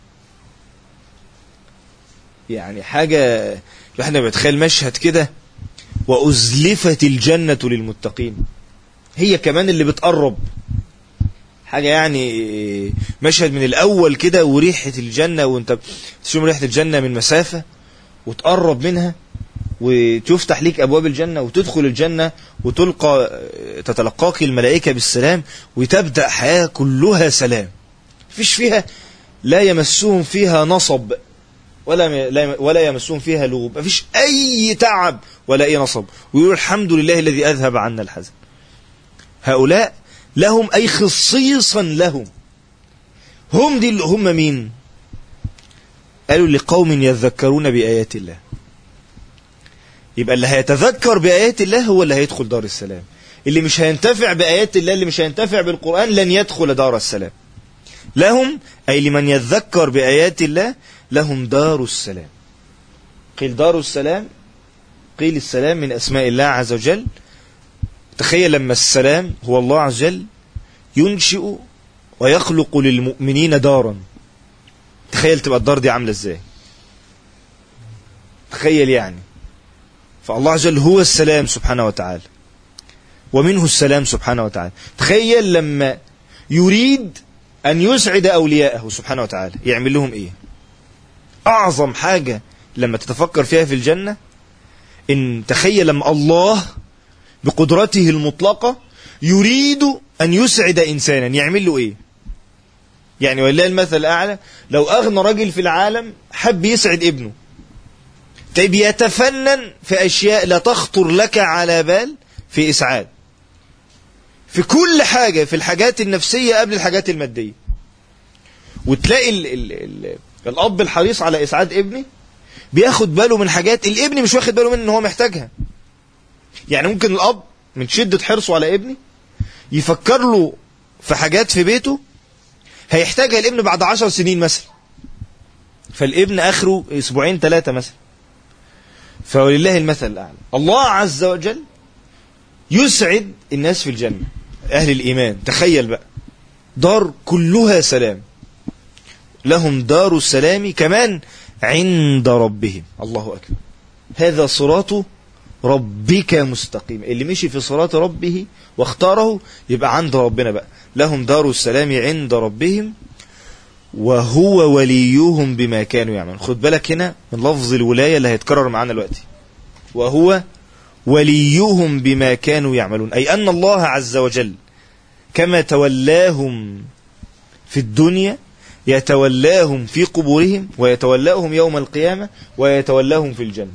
يعني حاجة الواحد لما بيتخيل مشهد كده وأزلفت الجنة للمتقين هي كمان اللي بتقرب حاجة يعني مشهد من الأول كده وريحة الجنة وانت تشم ريحة الجنة من مسافة وتقرب منها وتفتح ليك أبواب الجنة وتدخل الجنة وتلقى تتلقاك الملائكة بالسلام وتبدأ حياة كلها سلام فيش فيها لا يمسهم فيها نصب ولا لا- ولا يمسهم فيها لغوب مفيش أي تعب ولا أي نصب ويقول الحمد لله الذي أذهب عنا الحزن هؤلاء لهم أي خصيصا لهم هم دي اللي هم مين قالوا لقوم يذكرون بآيات الله يبقى اللي هيتذكر بآيات الله هو اللي هيدخل دار السلام اللي مش هينتفع بآيات الله اللي مش هينتفع بالقرآن لن يدخل دار السلام لهم أي لمن يذكر بآيات الله لهم دار السلام قيل دار السلام قيل السلام من أسماء الله عز وجل تخيل لما السلام هو الله عز وجل ينشئ ويخلق للمؤمنين دارا تخيل تبقى الدار دي عاملة ازاي تخيل يعني فالله عز وجل هو السلام سبحانه وتعالى ومنه السلام سبحانه وتعالى تخيل لما يريد أن يسعد أولياءه سبحانه وتعالى يعمل لهم إيه أعظم حاجة لما تتفكر فيها في الجنة إن تخيل لما الله بقدرته المطلقة يريد أن يسعد إنسانا يعمل له إيه يعني ولله المثل الأعلى لو أغنى رجل في العالم حب يسعد ابنه طيب يتفنن في أشياء لا تخطر لك على بال في إسعاد في كل حاجة في الحاجات النفسية قبل الحاجات المادية وتلاقي ال ال ال الأب الحريص على إسعاد ابنه بياخد باله من حاجات الابن مش واخد باله منه ان هو محتاجها يعني ممكن الأب من شدة حرصه على ابنه يفكر له في حاجات في بيته هيحتاجها الابن بعد عشر سنين مثلا فالابن آخره أسبوعين ثلاثة مثلا فولله المثل الأعلى الله عز وجل يسعد الناس في الجنة أهل الإيمان تخيل بقى دار كلها سلام لهم دار السلام كمان عند ربهم الله أكبر هذا صراط ربك مستقيم اللي مشي في صراط ربه واختاره يبقى عند ربنا بقى لهم دار السلام عند ربهم وهو وليهم بما كانوا يعملون خد بالك هنا من لفظ الولاية اللي هيتكرر معانا دلوقتي وهو وليهم بما كانوا يعملون أي أن الله عز وجل كما تولاهم في الدنيا يتولاهم في قبورهم ويتولاهم يوم القيامة ويتولاهم في الجنة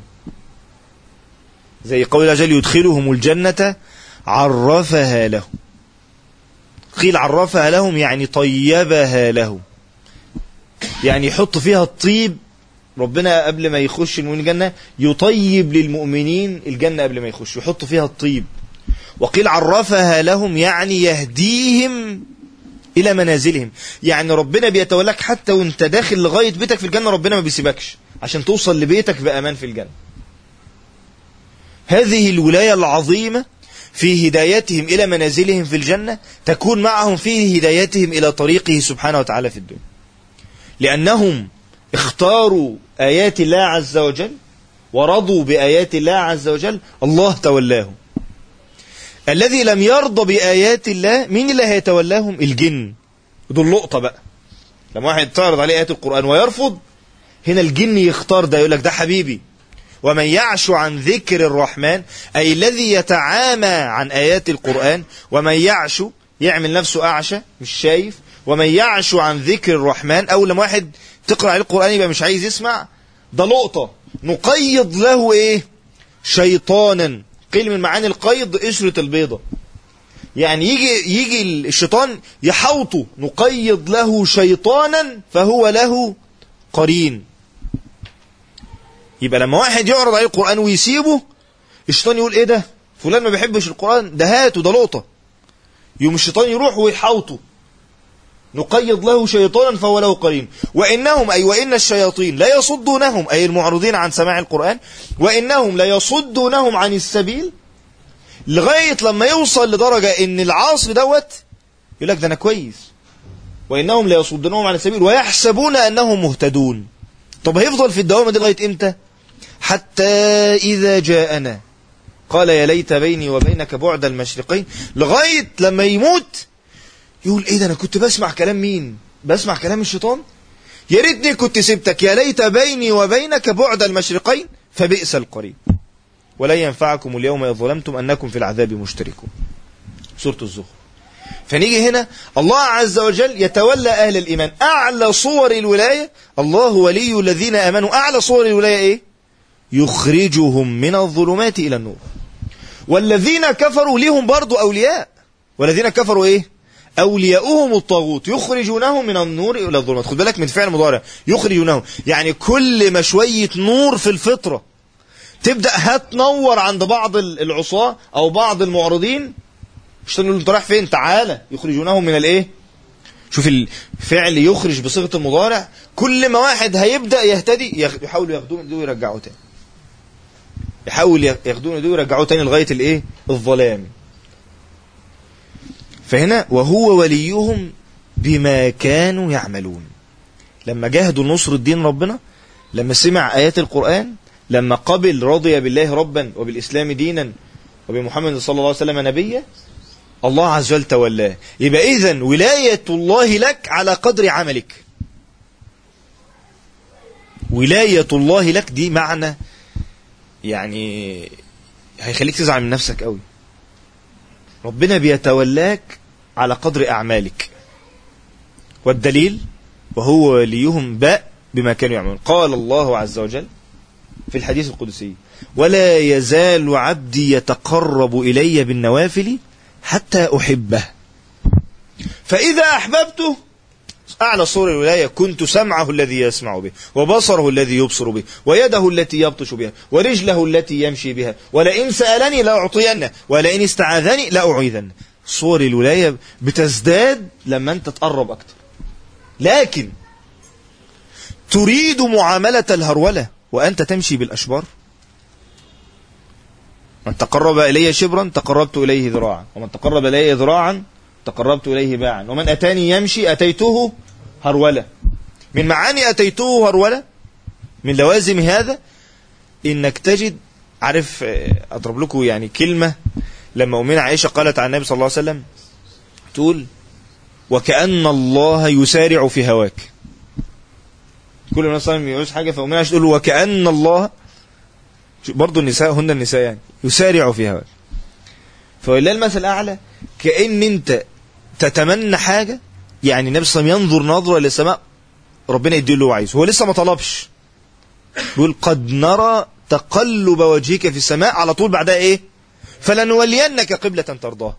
زي قول أجل يدخلهم الجنة عرفها لهم قيل عرفها لهم يعني طيبها لهم يعني يحط فيها الطيب ربنا قبل ما يخش المؤمنين الجنة يطيب للمؤمنين الجنة قبل ما يخش يحط فيها الطيب وقيل عرفها لهم يعني يهديهم إلى منازلهم يعني ربنا بيتولاك حتى وانت داخل لغاية بيتك في الجنة ربنا ما بيسيبكش عشان توصل لبيتك بأمان في الجنة هذه الولاية العظيمة في هدايتهم إلى منازلهم في الجنة تكون معهم في هدايتهم إلى طريقه سبحانه وتعالى في الدنيا لأنهم اختاروا آيات الله عز وجل ورضوا بآيات الله عز وجل الله تولاهم الذي لم يرضى بآيات الله مين اللي هيتولاهم الجن دول لقطة بقى لما واحد تعرض عليه آيات القرآن ويرفض هنا الجن يختار ده يقول لك ده حبيبي ومن يعش عن ذكر الرحمن أي الذي يتعامى عن آيات القرآن ومن يعش يعمل نفسه أعشى مش شايف ومن يعش عن ذكر الرحمن أول لما واحد تقرأ عليه القرآن يبقى مش عايز يسمع ده لقطة نقيض له إيه شيطانا قيل من معاني القيض قشرة البيضة يعني يجي يجي الشيطان يحوطه نقيض له شيطانا فهو له قرين يبقى لما واحد يعرض عليه القرآن ويسيبه الشيطان يقول ايه ده فلان ما بيحبش القرآن ده هاته ده لقطة يوم الشيطان يروح ويحوطه نقيض له شيطانا فهو له قرين وإنهم أي وإن الشياطين لا يصدونهم أي المعرضين عن سماع القرآن وإنهم لا يصدونهم عن السبيل لغاية لما يوصل لدرجة إن العاصي دوت يقول لك ده أنا كويس وإنهم ليصدونهم عن السبيل ويحسبون أنهم مهتدون طب هيفضل في الدوامة دي لغاية إمتى حتى إذا جاءنا قال يا ليت بيني وبينك بعد المشرقين لغاية لما يموت يقول ايه ده انا كنت بسمع كلام مين بسمع كلام الشيطان يا ريتني كنت سبتك يا ليت بيني وبينك بعد المشرقين فبئس القريب ولن ينفعكم اليوم إذ ظلمتم أنكم في العذاب مشتركون سورة الزخرف فنيجي هنا الله عز وجل يتولى أهل الإيمان أعلى صور الولاية الله ولي الذين آمنوا أعلى صور الولاية إيه يخرجهم من الظلمات إلى النور والذين كفروا لهم برضو أولياء والذين كفروا إيه أولياؤهم الطاغوت يخرجونهم من النور إلى الظلمات خد بالك من فعل مضارع يخرجونهم يعني كل ما شوية نور في الفطرة تبدأ هتنور عند بعض العصاة أو بعض المعرضين مش تقول انت رايح فين تعالى يخرجونهم من الايه شوف الفعل يخرج بصيغه المضارع كل ما واحد هيبدا يهتدي يحاولوا ياخدوه من ويرجعوه تاني يحاول ياخدوه من ويرجعوه تاني لغايه الايه الظلام فهنا وهو وليهم بما كانوا يعملون لما جاهدوا نصر الدين ربنا لما سمع ايات القران لما قبل رضي بالله ربا وبالاسلام دينا وبمحمد صلى الله عليه وسلم نبيا الله عز وجل تولاه يبقى إذن ولاية الله لك على قدر عملك ولاية الله لك دي معنى يعني هيخليك تزعل من نفسك قوي ربنا بيتولاك على قدر أعمالك والدليل وهو وليهم باء بما كانوا يعملون قال الله عز وجل في الحديث القدسي ولا يزال عبدي يتقرب إلي بالنوافل حتى أحبه فإذا أحببته أعلى صور الولاية كنت سمعه الذي يسمع به وبصره الذي يبصر به ويده التي يبطش بها ورجله التي يمشي بها ولئن سألني لأعطينه ولئن استعاذني لأعيذنه صور الولاية بتزداد لما أنت تقرب أكتر لكن تريد معاملة الهرولة وأنت تمشي بالأشبار من تقرب إلي شبرا تقربت إليه ذراعا ومن تقرب إلي ذراعا تقربت إليه باعا ومن أتاني يمشي أتيته هرولة من معاني أتيته هرولة من لوازم هذا إنك تجد عارف أضرب لكم يعني كلمة لما أمنا عائشة قالت عن النبي صلى الله عليه وسلم تقول وكأن الله يسارع في هواك كل الناس صلى الله حاجة فأمنا عائشة تقول وكأن الله برضو النساء هن النساء يعني يسارع في هواك فولله المثل الأعلى كأن أنت تتمنى حاجة يعني النبي صلى الله عليه وسلم ينظر نظرة للسماء ربنا يديه اللي هو عايزه هو لسه ما طلبش بيقول قد نرى تقلب وجهك في السماء على طول بعدها ايه فلنولينك قبلة ترضاها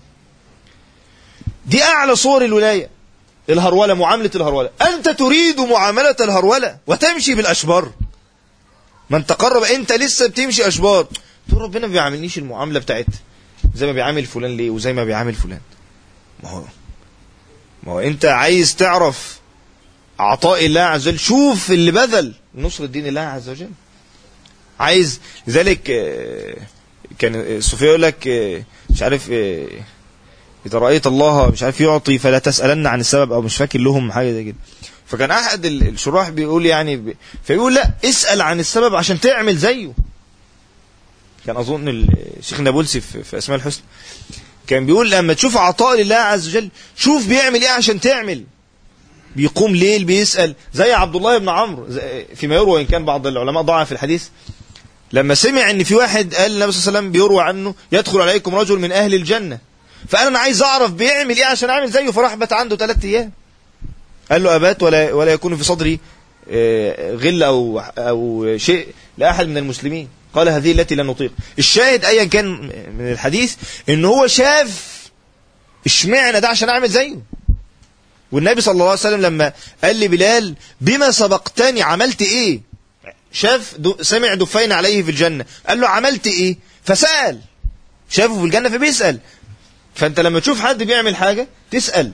دي أعلى صور الولاية الهرولة معاملة الهرولة أنت تريد معاملة الهرولة وتمشي بالأشبار من تقرب انت لسه بتمشي اشبار تقول ربنا ما بيعاملنيش المعامله بتاعتها زي ما بيعامل فلان ليه وزي ما بيعامل فلان ما هو ما هو انت عايز تعرف عطاء الله عز وجل شوف اللي بذل نصر الدين الله عز وجل عايز لذلك كان الصوفيه يقول لك مش عارف اذا رايت الله مش عارف يعطي فلا تسالن عن السبب او مش فاكر لهم حاجه زي كده فكان احد الشراح بيقول يعني ب... فيقول لا اسال عن السبب عشان تعمل زيه كان اظن الشيخ نابلسي في, في اسماء الحسنى كان بيقول لما تشوف عطاء لله عز وجل شوف بيعمل ايه عشان تعمل بيقوم ليل بيسال زي عبد الله بن عمرو فيما يروى ان كان بعض العلماء ضاع في الحديث لما سمع ان في واحد قال النبي صلى الله عليه وسلم بيروى عنه يدخل عليكم رجل من اهل الجنه فقال انا عايز اعرف بيعمل ايه عشان اعمل زيه فراح بات عنده ثلاث ايام قال له أبات ولا ولا يكون في صدري غل أو أو شيء لأحد من المسلمين قال هذه التي لا نطيق الشاهد أيا كان من الحديث إن هو شاف اشمعنى ده عشان أعمل زيه والنبي صلى الله عليه وسلم لما قال لبلال بما سبقتني عملت إيه شاف سمع دفين عليه في الجنة قال له عملت إيه فسأل شافه في الجنة فبيسأل فأنت لما تشوف حد بيعمل حاجة تسأل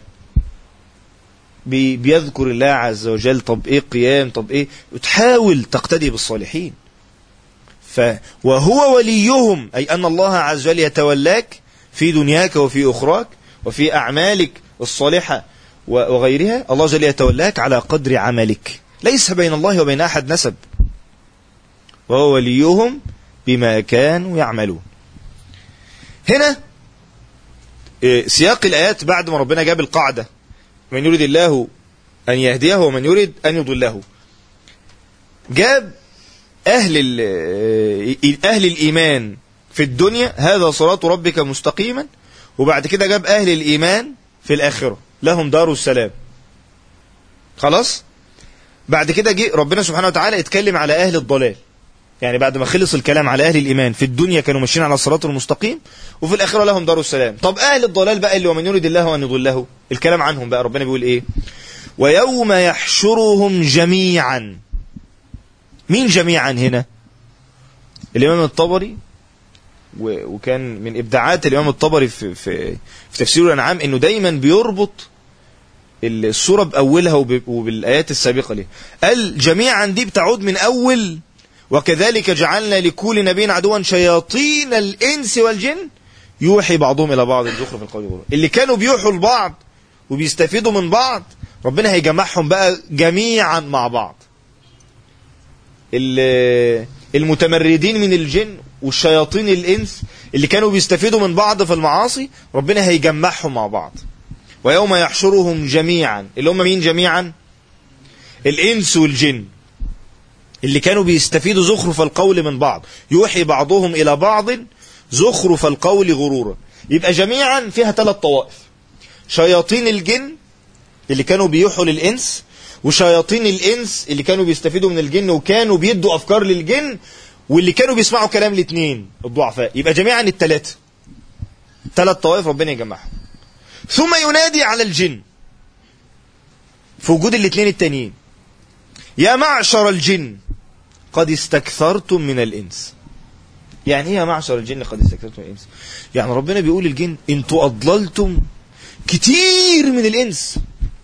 بيذكر الله عز وجل طب ايه قيام طب ايه وتحاول تقتدي بالصالحين ف وهو وليهم اي ان الله عز وجل يتولاك في دنياك وفي اخراك وفي اعمالك الصالحه وغيرها الله جل يتولاك على قدر عملك ليس بين الله وبين أحد نسب وهو وليهم بما كانوا يعملون هنا سياق الآيات بعد ما ربنا جاب القاعدة من يريد الله أن يهديه ومن يريد أن يضله جاب أهل, أهل الإيمان في الدنيا هذا صراط ربك مستقيما وبعد كده جاب أهل الإيمان في الآخرة لهم دار السلام خلاص بعد كده جه ربنا سبحانه وتعالى اتكلم على أهل الضلال يعني بعد ما خلص الكلام على أهل الإيمان في الدنيا كانوا ماشيين على الصراط المستقيم وفي الآخرة لهم دار السلام طب أهل الضلال بقى اللي ومن يريد الله أن يضله الكلام عنهم بقى ربنا بيقول إيه ويوم يحشرهم جميعا مين جميعا هنا الإمام الطبري وكان من إبداعات الإمام الطبري في, في, في تفسير الأنعام إنه دايما بيربط السورة بأولها وبالآيات السابقة ليه قال جميعا دي بتعود من أول وكذلك جعلنا لكل نبي عدوا شياطين الإنس والجن يوحي بعضهم إلى بعض الزخرف القول غرور اللي كانوا بيوحوا لبعض وبيستفيدوا من بعض ربنا هيجمعهم بقى جميعا مع بعض المتمردين من الجن والشياطين الإنس اللي كانوا بيستفيدوا من بعض في المعاصي ربنا هيجمعهم مع بعض ويوم يحشرهم جميعا اللي هم مين جميعا الإنس والجن اللي كانوا بيستفيدوا زخرف القول من بعض يوحي بعضهم إلى بعض زخرف القول غرورا يبقى جميعا فيها ثلاث طوائف شياطين الجن اللي كانوا بيوحوا للإنس وشياطين الإنس اللي كانوا بيستفيدوا من الجن وكانوا بيدوا أفكار للجن واللي كانوا بيسمعوا كلام الاثنين الضعفاء يبقى جميعا الثلاثة ثلاث طوائف ربنا يجمعهم ثم ينادي على الجن في وجود الاثنين التانيين يا معشر الجن قد استكثرتم من الإنس يعني ايه يا معشر الجن قد استكثرتم من الإنس يعني ربنا بيقول للجن انتوا أضللتم كتير من الإنس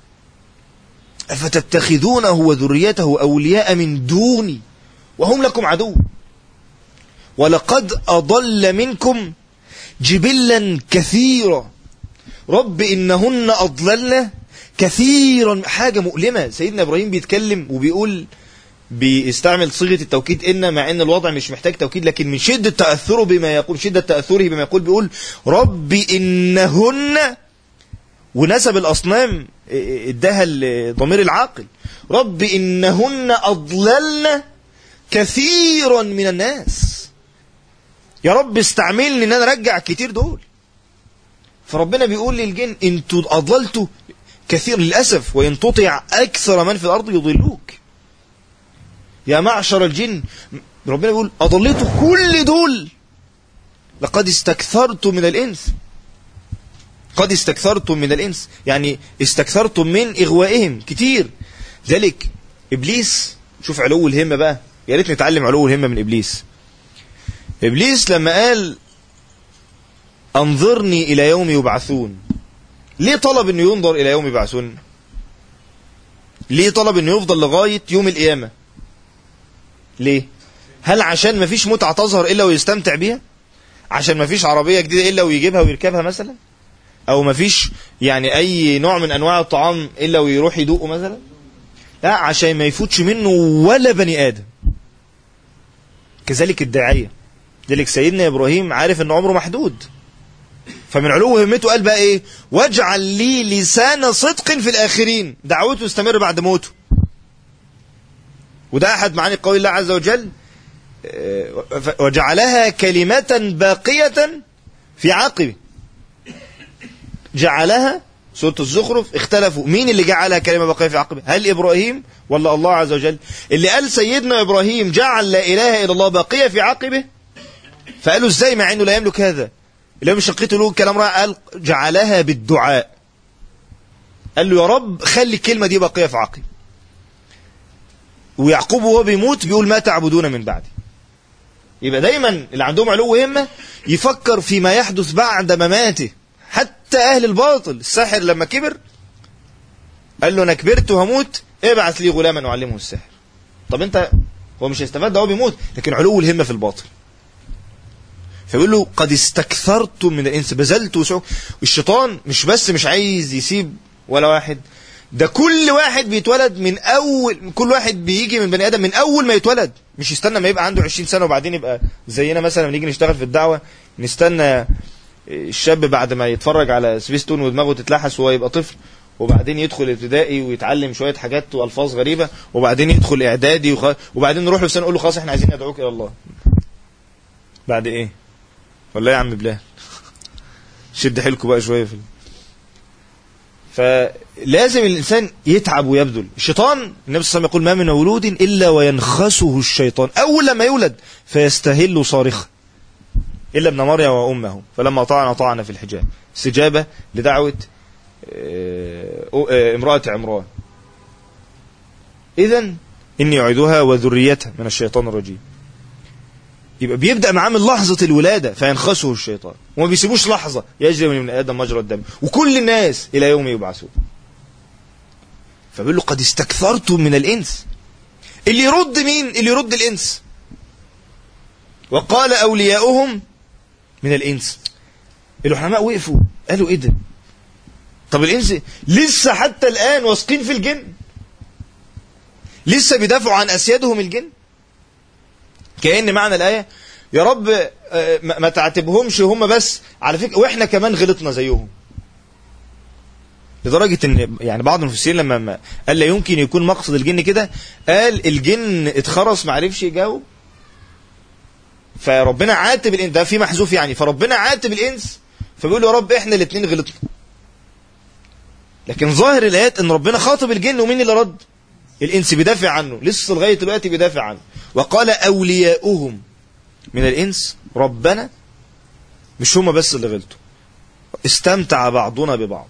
أفتتخذونه وذريته أولياء من دوني وهم لكم عدو ولقد أضل منكم جبلا كثيرا رب إنهن أضللن كثيرا حاجة مؤلمة سيدنا إبراهيم بيتكلم وبيقول بيستعمل صيغة التوكيد إن مع إن الوضع مش محتاج توكيد لكن من شدة تأثره بما يقول شدة تأثره بما يقول بيقول رب إنهن ونسب الأصنام اداها ضمير العاقل رب إنهن أضللن كثيرا من الناس يا رب استعملني ان انا ارجع كتير دول فربنا بيقول للجن انتوا اضللتوا كثير للاسف وان تطع اكثر من في الارض يضلوك يا معشر الجن ربنا بيقول اضليتوا كل دول لقد استكثرتم من الانس قد استكثرتم من الانس يعني استكثرتم من اغوائهم كتير ذلك ابليس شوف علو الهمه بقى يا ريت نتعلم علو الهمه من ابليس ابليس لما قال انظرني الى يوم يبعثون ليه طلب انه ينظر الى يوم يبعثون ليه طلب انه يفضل لغايه يوم القيامه ليه هل عشان ما فيش متعه تظهر الا ويستمتع بيها عشان ما فيش عربيه جديده الا ويجيبها ويركبها مثلا او ما فيش يعني اي نوع من انواع الطعام الا ويروح يدوقه مثلا لا عشان ما يفوتش منه ولا بني ادم كذلك الداعيه ذلك سيدنا ابراهيم عارف ان عمره محدود فمن علو همته قال بقى ايه واجعل لي لسان صدق في الاخرين دعوته تستمر بعد موته وده احد معاني قول الله عز وجل وجعلها كلمة باقية في عقبه جعلها سورة الزخرف اختلفوا مين اللي جعلها كلمة باقية في عقبه هل إبراهيم ولا الله عز وجل اللي قال سيدنا إبراهيم جعل لا إله إلا الله باقية في عقبه فقالوا ازاي مع انه لا يملك هذا اللي مش شقيته له كلام رائع قال جعلها بالدعاء قال له يا رب خلي الكلمة دي باقية في عقبه ويعقوب وهو بيموت بيقول ما تعبدون من بعدي يبقى دايما اللي عندهم علو همة يفكر فيما يحدث بعد مماته حتى أهل الباطل الساحر لما كبر قال له أنا كبرت وهموت ابعث لي غلاما أعلمه السحر طب أنت هو مش هيستفاد ده هو بيموت لكن علو الهمة في الباطل فيقول له قد استكثرتم من الإنس بذلت وسعوا الشيطان مش بس مش عايز يسيب ولا واحد ده كل واحد بيتولد من اول كل واحد بيجي من بني ادم من اول ما يتولد مش يستنى ما يبقى عنده 20 سنه وبعدين يبقى زينا مثلا لما نيجي نشتغل في الدعوه نستنى الشاب بعد ما يتفرج على سبيستون ودماغه تتلحس وهو يبقى طفل وبعدين يدخل ابتدائي ويتعلم شويه حاجات والفاظ غريبه وبعدين يدخل اعدادي وخ... وبعدين نروح له سنه نقول له خلاص احنا عايزين ندعوك الى الله بعد ايه ولا إيه يا عم بلال شد حيلكم بقى شويه في ال- فلازم الانسان يتعب ويبذل الشيطان النبي صلى الله عليه وسلم يقول ما من مولود الا وينخسه الشيطان اول لما يولد فيستهل صارخا الا ابن مريم وامه فلما طعن طعن في الحجاب استجابه لدعوه آه، آه، امراه عمران اذا اني اعيدها وذريتها من الشيطان الرجيم يبقى بيبدا معاه من لحظه الولاده فينخسه الشيطان وما بيسيبوش لحظه يجري من ابن ادم مجرى الدم وكل الناس الى يوم يبعثون فبيقول له قد استكثرتم من الانس اللي يرد مين اللي يرد الانس وقال اولياؤهم من الانس العلماء وقفوا قالوا ايه ده طب الانس لسه حتى الان واثقين في الجن لسه بيدافعوا عن اسيادهم الجن كأن معنى الآية يا رب آه، ما ما تعاتبهمش هم بس على فكرة واحنا كمان غلطنا زيهم لدرجة ان يعني بعض المفسرين لما ما قال لا يمكن يكون مقصد الجن كده قال الجن اتخرس ما عرفش يجاوب فربنا عاتب الانس ده في محذوف يعني فربنا عاتب الانس فبيقول يا رب احنا الاثنين غلطنا لكن ظاهر الايات ان ربنا خاطب الجن ومين اللي رد الانس بيدافع عنه لسه لغايه دلوقتي بيدافع عنه وقال اولياؤهم من الانس ربنا مش هم بس اللي غلطوا استمتع بعضنا ببعض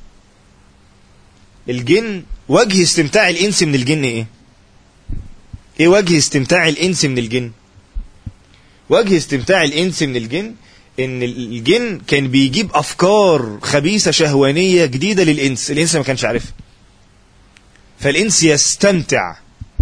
الجن وجه استمتاع الانس من الجن ايه ايه وجه استمتاع الانس من الجن وجه استمتاع الانس من الجن ان الجن كان بيجيب افكار خبيثه شهوانيه جديده للانس الانس ما كانش عارفها فالانس يستمتع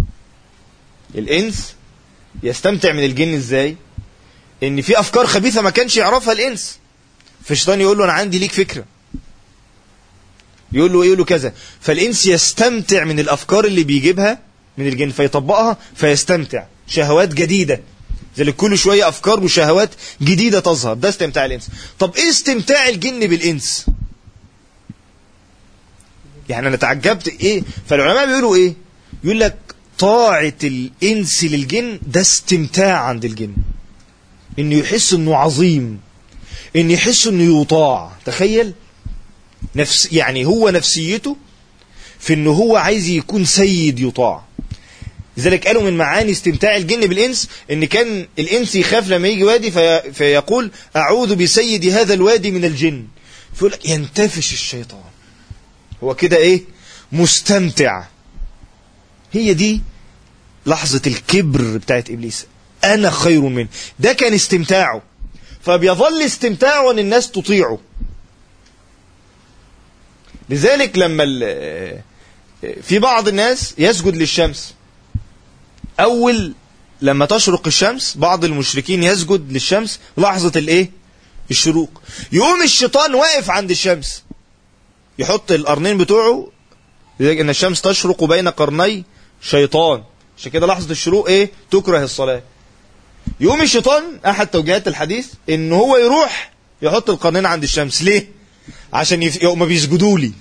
الانس يستمتع من الجن ازاي ان في افكار خبيثه ما كانش يعرفها الانس فالشيطان يقول له انا عندي ليك فكره يقول له ايه يقول له كذا فالانس يستمتع من الافكار اللي بيجيبها من الجن فيطبقها فيستمتع شهوات جديده زي كل شويه افكار وشهوات جديده تظهر ده استمتاع الانس طب ايه استمتاع الجن بالانس يعني انا تعجبت ايه فالعلماء بيقولوا ايه يقول لك طاعة الانس للجن ده استمتاع عند الجن انه يحس انه عظيم ان يحس انه يطاع تخيل نفس يعني هو نفسيته في انه هو عايز يكون سيد يطاع لذلك قالوا من معاني استمتاع الجن بالانس ان كان الانس يخاف لما يجي وادي في فيقول اعوذ بسيد هذا الوادي من الجن فيقول لك ينتفش الشيطان هو كده ايه مستمتع هي دي لحظة الكبر بتاعت ابليس انا خير منه ده كان استمتاعه فبيظل استمتاعه ان الناس تطيعه لذلك لما في بعض الناس يسجد للشمس اول لما تشرق الشمس بعض المشركين يسجد للشمس لحظة الايه الشروق يقوم الشيطان واقف عند الشمس يحط القرنين بتوعه لذلك ان الشمس تشرق بين قرني شيطان عشان كده لحظة الشروق ايه تكره الصلاة يقوم الشيطان احد توجيهات الحديث ان هو يروح يحط القرنين عند الشمس ليه عشان يف... ما بيسجدوا لي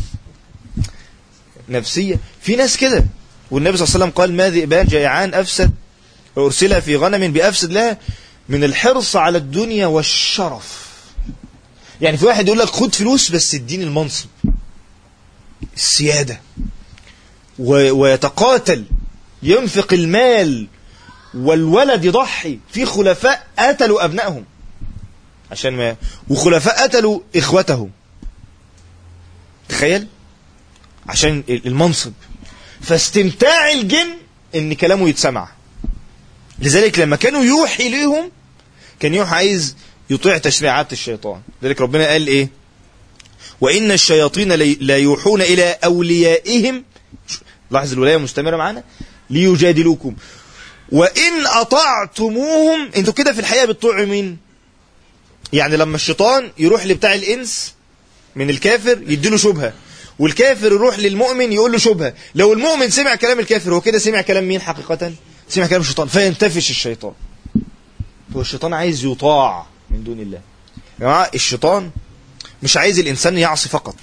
نفسية في ناس كده والنبي صلى الله عليه وسلم قال ما ذئبان جائعان افسد وارسلها في غنم بافسد لها من الحرص على الدنيا والشرف يعني في واحد يقول لك خد فلوس بس اديني المنصب السيادة و... ويتقاتل ينفق المال والولد يضحي في خلفاء قتلوا أبنائهم عشان ما وخلفاء قتلوا إخوتهم تخيل عشان المنصب فاستمتاع الجن ان كلامه يتسمع لذلك لما كانوا يوحي ليهم كان يوحي عايز يطيع تشريعات الشيطان لذلك ربنا قال ايه وان الشياطين لا يوحون الى اوليائهم لاحظ الولايه مستمره معانا ليجادلوكم وان اطعتموهم انتوا كده في الحقيقه بتطيعوا مين يعني لما الشيطان يروح لبتاع الانس من الكافر يديله شبهه والكافر يروح للمؤمن يقول له شبهه لو المؤمن سمع كلام الكافر هو كده سمع كلام مين حقيقه سمع كلام الشيطان فينتفش الشيطان هو الشيطان عايز يطاع من دون الله يا جماعه الشيطان مش عايز الانسان يعصي فقط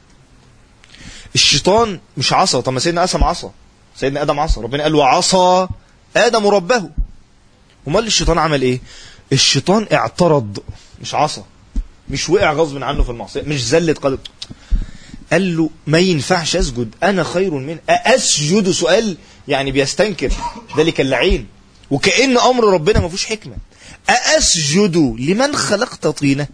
الشيطان مش عصى طب ما سيدنا ادم عصى سيدنا ادم عصى ربنا قال وعصى ادم ربه امال الشيطان عمل ايه الشيطان اعترض مش عصى مش وقع غصب عنه في المعصيه مش زلت قدم قال له ما ينفعش اسجد انا خير منه اسجد سؤال يعني بيستنكر ذلك اللعين وكأن امر ربنا ما فيهوش حكمه أأسجد لمن خلقت طينه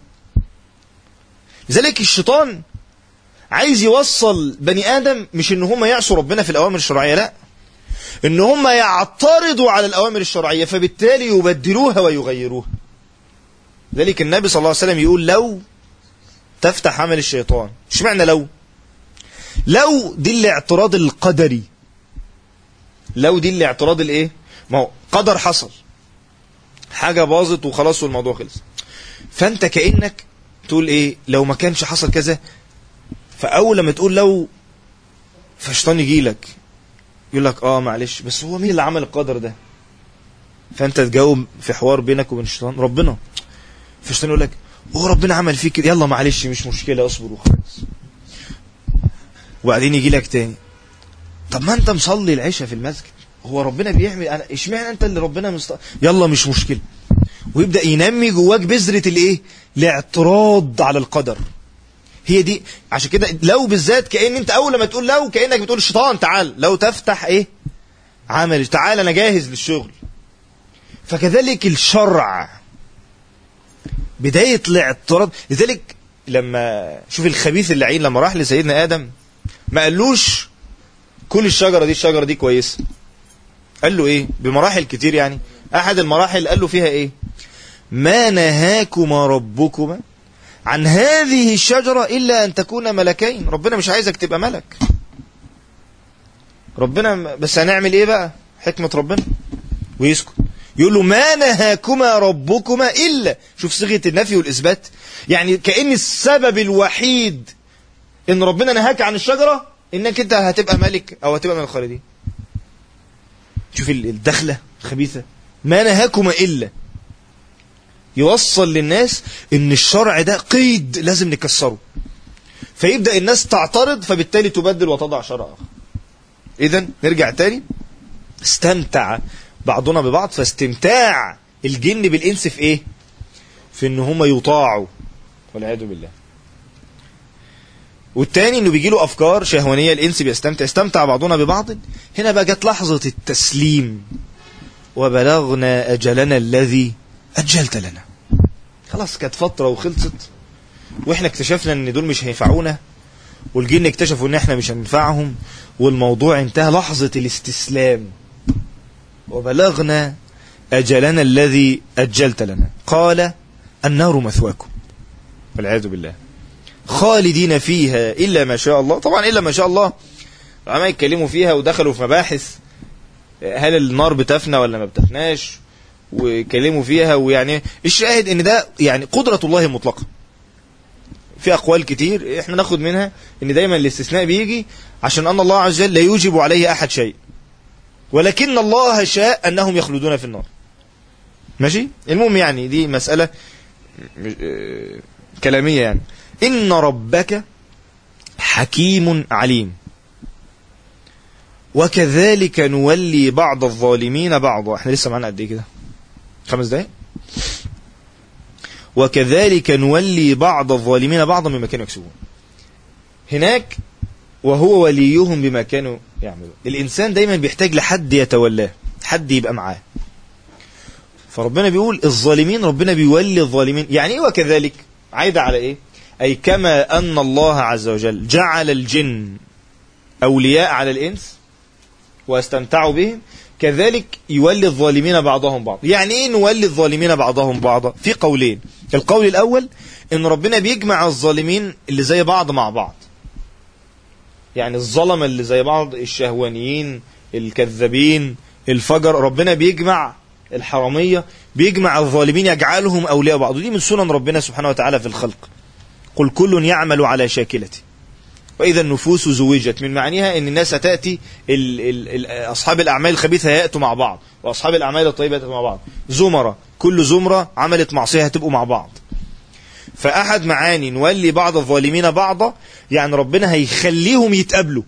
لذلك الشيطان عايز يوصل بني ادم مش ان هم يعصوا ربنا في الاوامر الشرعيه لا ان هم يعترضوا على الاوامر الشرعيه فبالتالي يبدلوها ويغيروها ذلك النبي صلى الله عليه وسلم يقول لو تفتح عمل الشيطان اشمعنى لو لو دي الاعتراض القدري لو دي الاعتراض الايه ما هو قدر حصل حاجه باظت وخلاص والموضوع خلص فانت كانك تقول ايه لو ما كانش حصل كذا فاول لما تقول لو فالشيطان يجي لك يقول لك اه معلش بس هو مين اللي عمل القدر ده فانت تجاوب في حوار بينك وبين الشيطان ربنا فالشيطان يقول لك هو ربنا عمل فيك كده يلا معلش مش مشكله اصبر وخلاص وبعدين يجي لك تاني طب ما انت مصلي العشاء في المسجد هو ربنا بيعمل انا اشمعنى انت اللي ربنا مست... يلا مش مشكله ويبدا ينمي جواك بذره الايه الاعتراض على القدر هي دي عشان كده لو بالذات كأن انت اول لما تقول لو كأنك بتقول الشيطان تعال لو تفتح ايه عمل تعال انا جاهز للشغل فكذلك الشرع بداية الاعتراض لذلك لما شوف الخبيث اللعين لما راح لسيدنا آدم ما قالوش كل الشجرة دي الشجرة دي كويسة قال له ايه بمراحل كتير يعني احد المراحل قال له فيها ايه ما نهاكما ربكما عن هذه الشجرة إلا أن تكون ملكين ربنا مش عايزك تبقى ملك ربنا بس هنعمل إيه بقى حكمة ربنا ويسكت يقول له ما نهاكما ربكما إلا شوف صيغة النفي والإثبات يعني كأن السبب الوحيد إن ربنا نهاك عن الشجرة إنك أنت هتبقى ملك أو هتبقى من الخالدين شوف الدخلة الخبيثة ما نهاكما إلا يوصل للناس ان الشرع ده قيد لازم نكسره فيبدا الناس تعترض فبالتالي تبدل وتضع شرع اخر اذا نرجع تاني استمتع بعضنا ببعض فاستمتاع الجن بالانس في ايه في ان هم يطاعوا والعياذ بالله والتاني انه بيجي له افكار شهوانيه الانس بيستمتع استمتع بعضنا ببعض هنا بقى جت لحظه التسليم وبلغنا اجلنا الذي أجلت لنا خلاص كانت فترة وخلصت واحنا اكتشفنا ان دول مش هينفعونا والجن اكتشفوا ان احنا مش هننفعهم والموضوع انتهى لحظة الاستسلام وبلغنا أجلنا الذي أجلت لنا قال النار مثواكم والعياذ بالله خالدين فيها إلا ما شاء الله طبعا إلا ما شاء الله العلماء يتكلموا فيها ودخلوا في مباحث هل النار بتفنى ولا ما بتفناش وكلموا فيها ويعني الشاهد ان ده يعني قدرة الله المطلقة في اقوال كتير احنا ناخد منها ان دايما الاستثناء بيجي عشان ان الله عز وجل لا يوجب عليه احد شيء ولكن الله شاء انهم يخلدون في النار ماشي المهم يعني دي مسألة كلامية يعني ان ربك حكيم عليم وكذلك نولي بعض الظالمين بعضا احنا لسه معانا قد ايه كده خمس دقايق وكذلك نولي بعض الظالمين بعضا مما كانوا يكسبون هناك وهو وليهم بما كانوا يعملون الإنسان دايما بيحتاج لحد يتولاه حد يبقى معاه فربنا بيقول الظالمين ربنا بيولي الظالمين يعني ايه وكذلك عايدة على ايه أي كما أن الله عز وجل جعل الجن أولياء على الإنس واستمتعوا بهم كذلك يولي الظالمين بعضهم بعض يعني ايه نولي الظالمين بعضهم بعضا في قولين القول الاول ان ربنا بيجمع الظالمين اللي زي بعض مع بعض يعني الظلمه اللي زي بعض الشهوانيين الكذابين الفجر ربنا بيجمع الحراميه بيجمع الظالمين يجعلهم اولياء بعض ودي من سنن ربنا سبحانه وتعالى في الخلق قل كل يعمل على شاكلته وإذا النفوس زوجت من معانيها أن الناس هتأتي ال ال ال أصحاب الأعمال الخبيثة هيأتوا مع بعض وأصحاب الأعمال الطيبة هيأتوا مع بعض زمرة كل زمرة عملت معصية هتبقوا مع بعض فأحد معاني نولي بعض الظالمين بعضا يعني ربنا هيخليهم يتقابلوا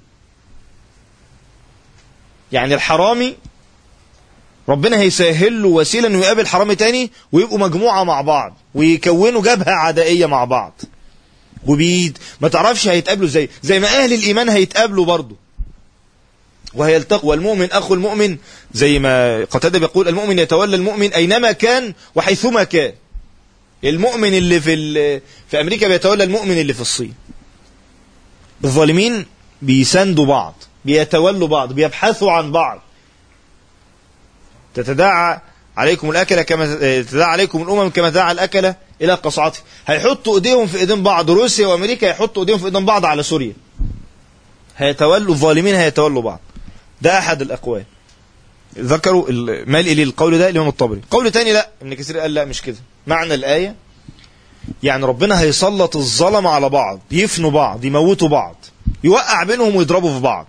يعني الحرامي ربنا هيسهل له وسيله انه يقابل حرامي تاني ويبقوا مجموعه مع بعض ويكونوا جبهه عدائيه مع بعض وبيد ما تعرفش هيتقابلوا ازاي زي ما اهل الايمان هيتقابلوا برضه وهيلتقوا والمؤمن اخو المؤمن زي ما قتاده بيقول المؤمن يتولى المؤمن اينما كان وحيثما كان المؤمن اللي في ال- في امريكا بيتولى المؤمن اللي في الصين الظالمين بيساندوا بعض بيتولوا بعض بيبحثوا عن بعض تتداعى عليكم الأكلة كما تتداعى عليكم الأمم كما تداعى الأكلة إلى قصعته هيحطوا إيديهم في إيدين بعض روسيا وأمريكا يحطوا إيديهم في إيدين بعض على سوريا هيتولوا الظالمين هيتولوا بعض ده أحد الأقوال ذكروا ال- مال إليه القول ده الإمام الطبري قول تاني لا ابن كثير قال لا مش كده معنى الآية يعني ربنا هيسلط الظلم على بعض يفنوا بعض يموتوا بعض يوقع بينهم ويضربوا في بعض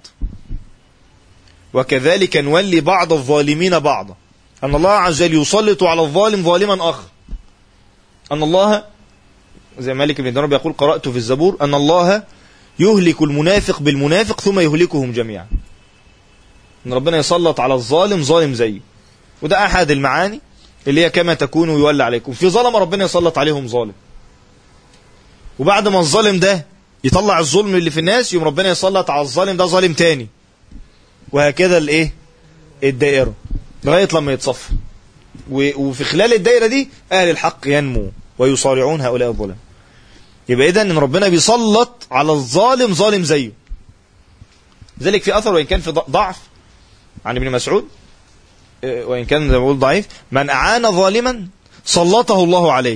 وكذلك نولي بعض الظالمين بعضا أن الله عز وجل يسلط على الظالم ظالما آخر أن الله زي مالك بن دينار بيقول قرأت في الزبور أن الله يهلك المنافق بالمنافق ثم يهلكهم جميعا أن ربنا يسلط على الظالم ظالم زيه وده أحد المعاني اللي هي كما تكون يولى عليكم في ظلم ربنا يسلط عليهم ظالم وبعد ما الظالم ده يطلع الظلم اللي في الناس يوم ربنا يسلط على الظالم ده ظالم تاني وهكذا الايه الدائره لغايه لما يتصفى و- وفي خلال الدائره دي اهل الحق ينمو ويصارعون هؤلاء الظلم يبقى اذا ان ربنا بيسلط على الظالم ظالم زيه ذلك في اثر وان كان في ض- ضعف عن ابن مسعود آه، وان كان زي ما بقول ضعيف من اعان ظالما سلطه الله عليه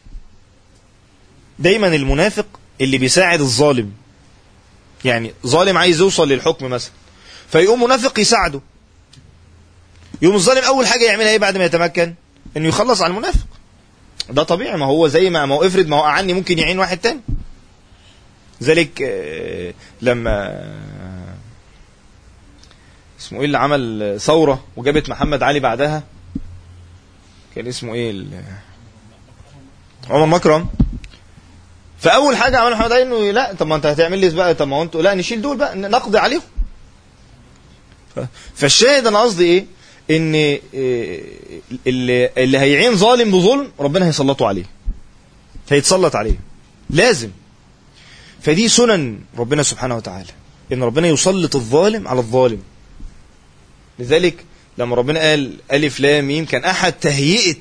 دايما المنافق اللي بيساعد الظالم يعني ظالم عايز يوصل للحكم مثلا فيقوم منافق يساعده يقوم الظالم اول حاجه يعملها ايه بعد ما يتمكن انه يخلص على المنافق ده طبيعي ما هو زي ما ما هو افرض ما هو اعني ممكن يعين واحد تاني ذلك آه، لما اسمه ايه اللي عمل ثوره وجابت محمد علي بعدها كان اسمه ايه ال- عمر مكرم فاول حاجه عملها محمد علي انه لا طب ما انت هتعمل لي بقى طب ما هو انتوا لا نشيل دول بقى نقضي عليهم فالشاهد انا قصدي ايه ان إيه، اللي, اللي هيعين ظالم بظلم ربنا هيسلطه عليه هيتسلط عليه لازم فدي سنن ربنا سبحانه وتعالى ان ربنا يسلط الظالم على الظالم لذلك لما ربنا قال الف لام ميم كان احد تهيئه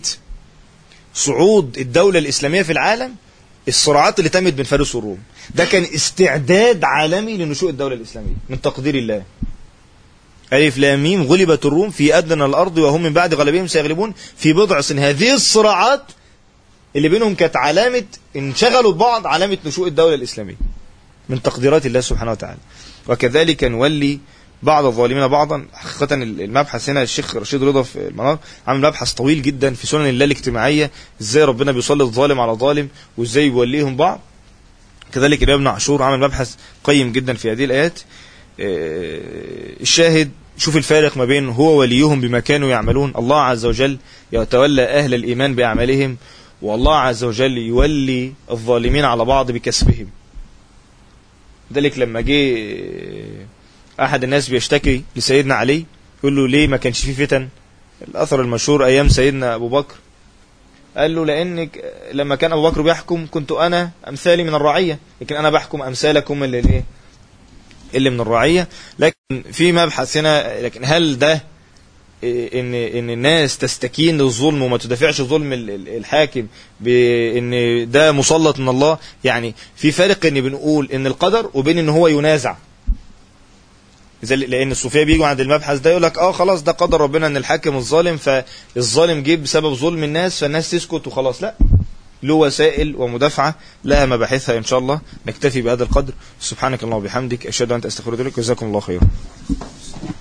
صعود الدوله الاسلاميه في العالم الصراعات اللي تمت بين فارس والروم ده كان استعداد عالمي لنشوء الدوله الاسلاميه من تقدير الله ألف لام ميم غلبت الروم في أدنى الأرض وهم من بعد غلبهم سيغلبون في بضع سنين هذه الصراعات اللي بينهم كانت علامة انشغلوا ببعض علامة نشوء الدولة الإسلامية من تقديرات الله سبحانه وتعالى وكذلك نولي بعض الظالمين بعضا حقيقة المبحث هنا الشيخ رشيد رضا في المنار عامل مبحث طويل جدا في سنن الله الاجتماعية ازاي ربنا بيسلط ظالم على ظالم وازاي يوليهم بعض كذلك الإمام ابن عاشور عمل مبحث قيم جدا في هذه الآيات آه، الشاهد شوف الفارق ما بين هو وليهم بما كانوا يعملون الله عز وجل يتولى أهل الإيمان بأعمالهم والله عز وجل يولي الظالمين على بعض بكسبهم ذلك لما جه أحد الناس بيشتكي لسيدنا علي يقول له ليه ما كانش فيه فتن الأثر المشهور أيام سيدنا أبو بكر قال له لأنك لما كان أبو بكر بيحكم كنت أنا أمثالي من الرعية لكن أنا بحكم أمثالكم اللي الإيه اللي من الرعية لكن في مبحث هنا لكن هل ده إيه، ان ان الناس تستكين للظلم وما تدافعش ظلم ال- ال- الحاكم بان ده مسلط من الله يعني في فرق ان بنقول ان القدر وبين ان هو ينازع زي لان الصوفيه بيجوا عند المبحث ده يقول لك اه خلاص ده قدر ربنا ان الحاكم الظالم فالظالم جه بسبب ظلم الناس فالناس تسكت وخلاص لا له وسائل ومدافعة لها مباحثها إن شاء الله نكتفي بهذا القدر سبحانك اللهم وبحمدك أشهد أن لا إله إلا أنت أستغفرك وأتوب إليك جزاكم الله خيرا